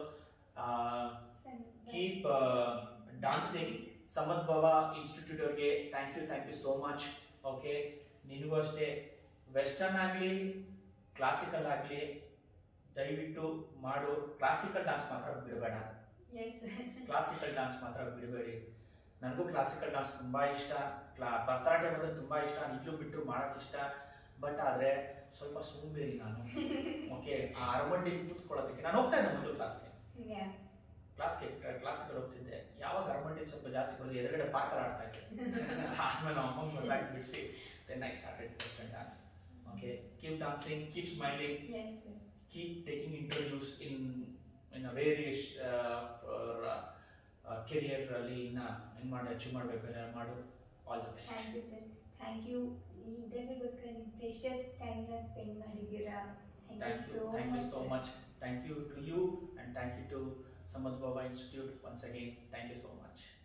ಕೀಪ್ ಡಾನ್ಸಿಂಗ್ ಸಮದ್ಭವ ಇನ್ಸ್ಟಿಟ್ಯೂಟ್ ಅವ್ರಿಗೆ thank you thank you so much okay ನಿನಗೂ ಅಷ್ಟೇ ವೆಸ್ಟರ್ನ್ ಆಗಲಿ ಕ್ಲಾಸಿಕಲ್ ಆಗಲಿ ದಯವಿಟ್ಟು ಮಾಡು ಕ್ಲಾಸಿಕಲ್ ಡಾನ್ಸ್ ಮಾತ್ರ ಬಿಡಬೇಡ ಎಸ್ ಕ್ಲಾಸಿಕಲ್ ಡಾನ್ಸ್ ಮಾತ್ರ ಬಿಡಬೇಡಿ ನನಗೂ ಕ್ಲಾಸಿಕಲ್ ಡಾನ್ಸ್ ತುಂಬ ಇಷ್ಟ ಕ್ಲಾ ಭರತನಾಟ್ಯ ಬಂದರೆ ತುಂಬ ಇಷ್ಟ ನಿಜಲು ಬಿಟ್ಟರು ಮಾಡೋಕ್ಕೆ ಇಷ್ಟ ಬಟ್ ಆದರೆ ಸ್ವಲ್ಪ ಸೋಂಬೇರಿ ನಾನು ಓಕೆ ಆ ಅರಮಂಡಿಗೆ ಕೂತ್ಕೊಳ್ಳೋದಕ್ಕೆ ನಾನು ಹೋಗ್ತಾ ಇದ್ದೆ ಮೊದಲು ಕ್ಲಾಸ್ಗೆ Yeah. ಕ್ಲಾಸ್ಗೆ ಕ್ಲಾಸ್ಗೆ ಹೋಗ್ತಿದ್ದೆ ಯಾವಾಗ ಅರಮಂಡಿ ಸ್ವಲ್ಪ ಜಾಸ್ತಿ ಬರೋದು ಎದುರುಗಡೆ ಪಾರ್ಕರ್ ಆಡ್ತಾ ಇದ್ದೆ ಆಮೇಲೆ ನಮ್ಮ ಅಮ್ಮ ಮದುವೆ ಬಿಡಿಸಿ then I started western dance okay keep dancing keep smiling Yes. sir. keep taking interviews in in a various uh, for uh, uh, career ಅಲ್ಲಿ ಇನ್ನ ಏನು ಮಾಡಿ ಅಚೀವ್ ಮಾಡಬೇಕು ಮಾಡು all the best Thank you, sir. Thank you. ಈ ಇಂಟರ್ವ್ಯೂಗೋಸ್ಕರ ನಿಮ್ಮ precious ಟೈಮ್ನ spend ಮಾಡಿದ್ದೀರಾ thank you thank you so thank you much so much thank you to you and thank you to ಸಮದ್ ಬಾಬಾ institute once again thank you so much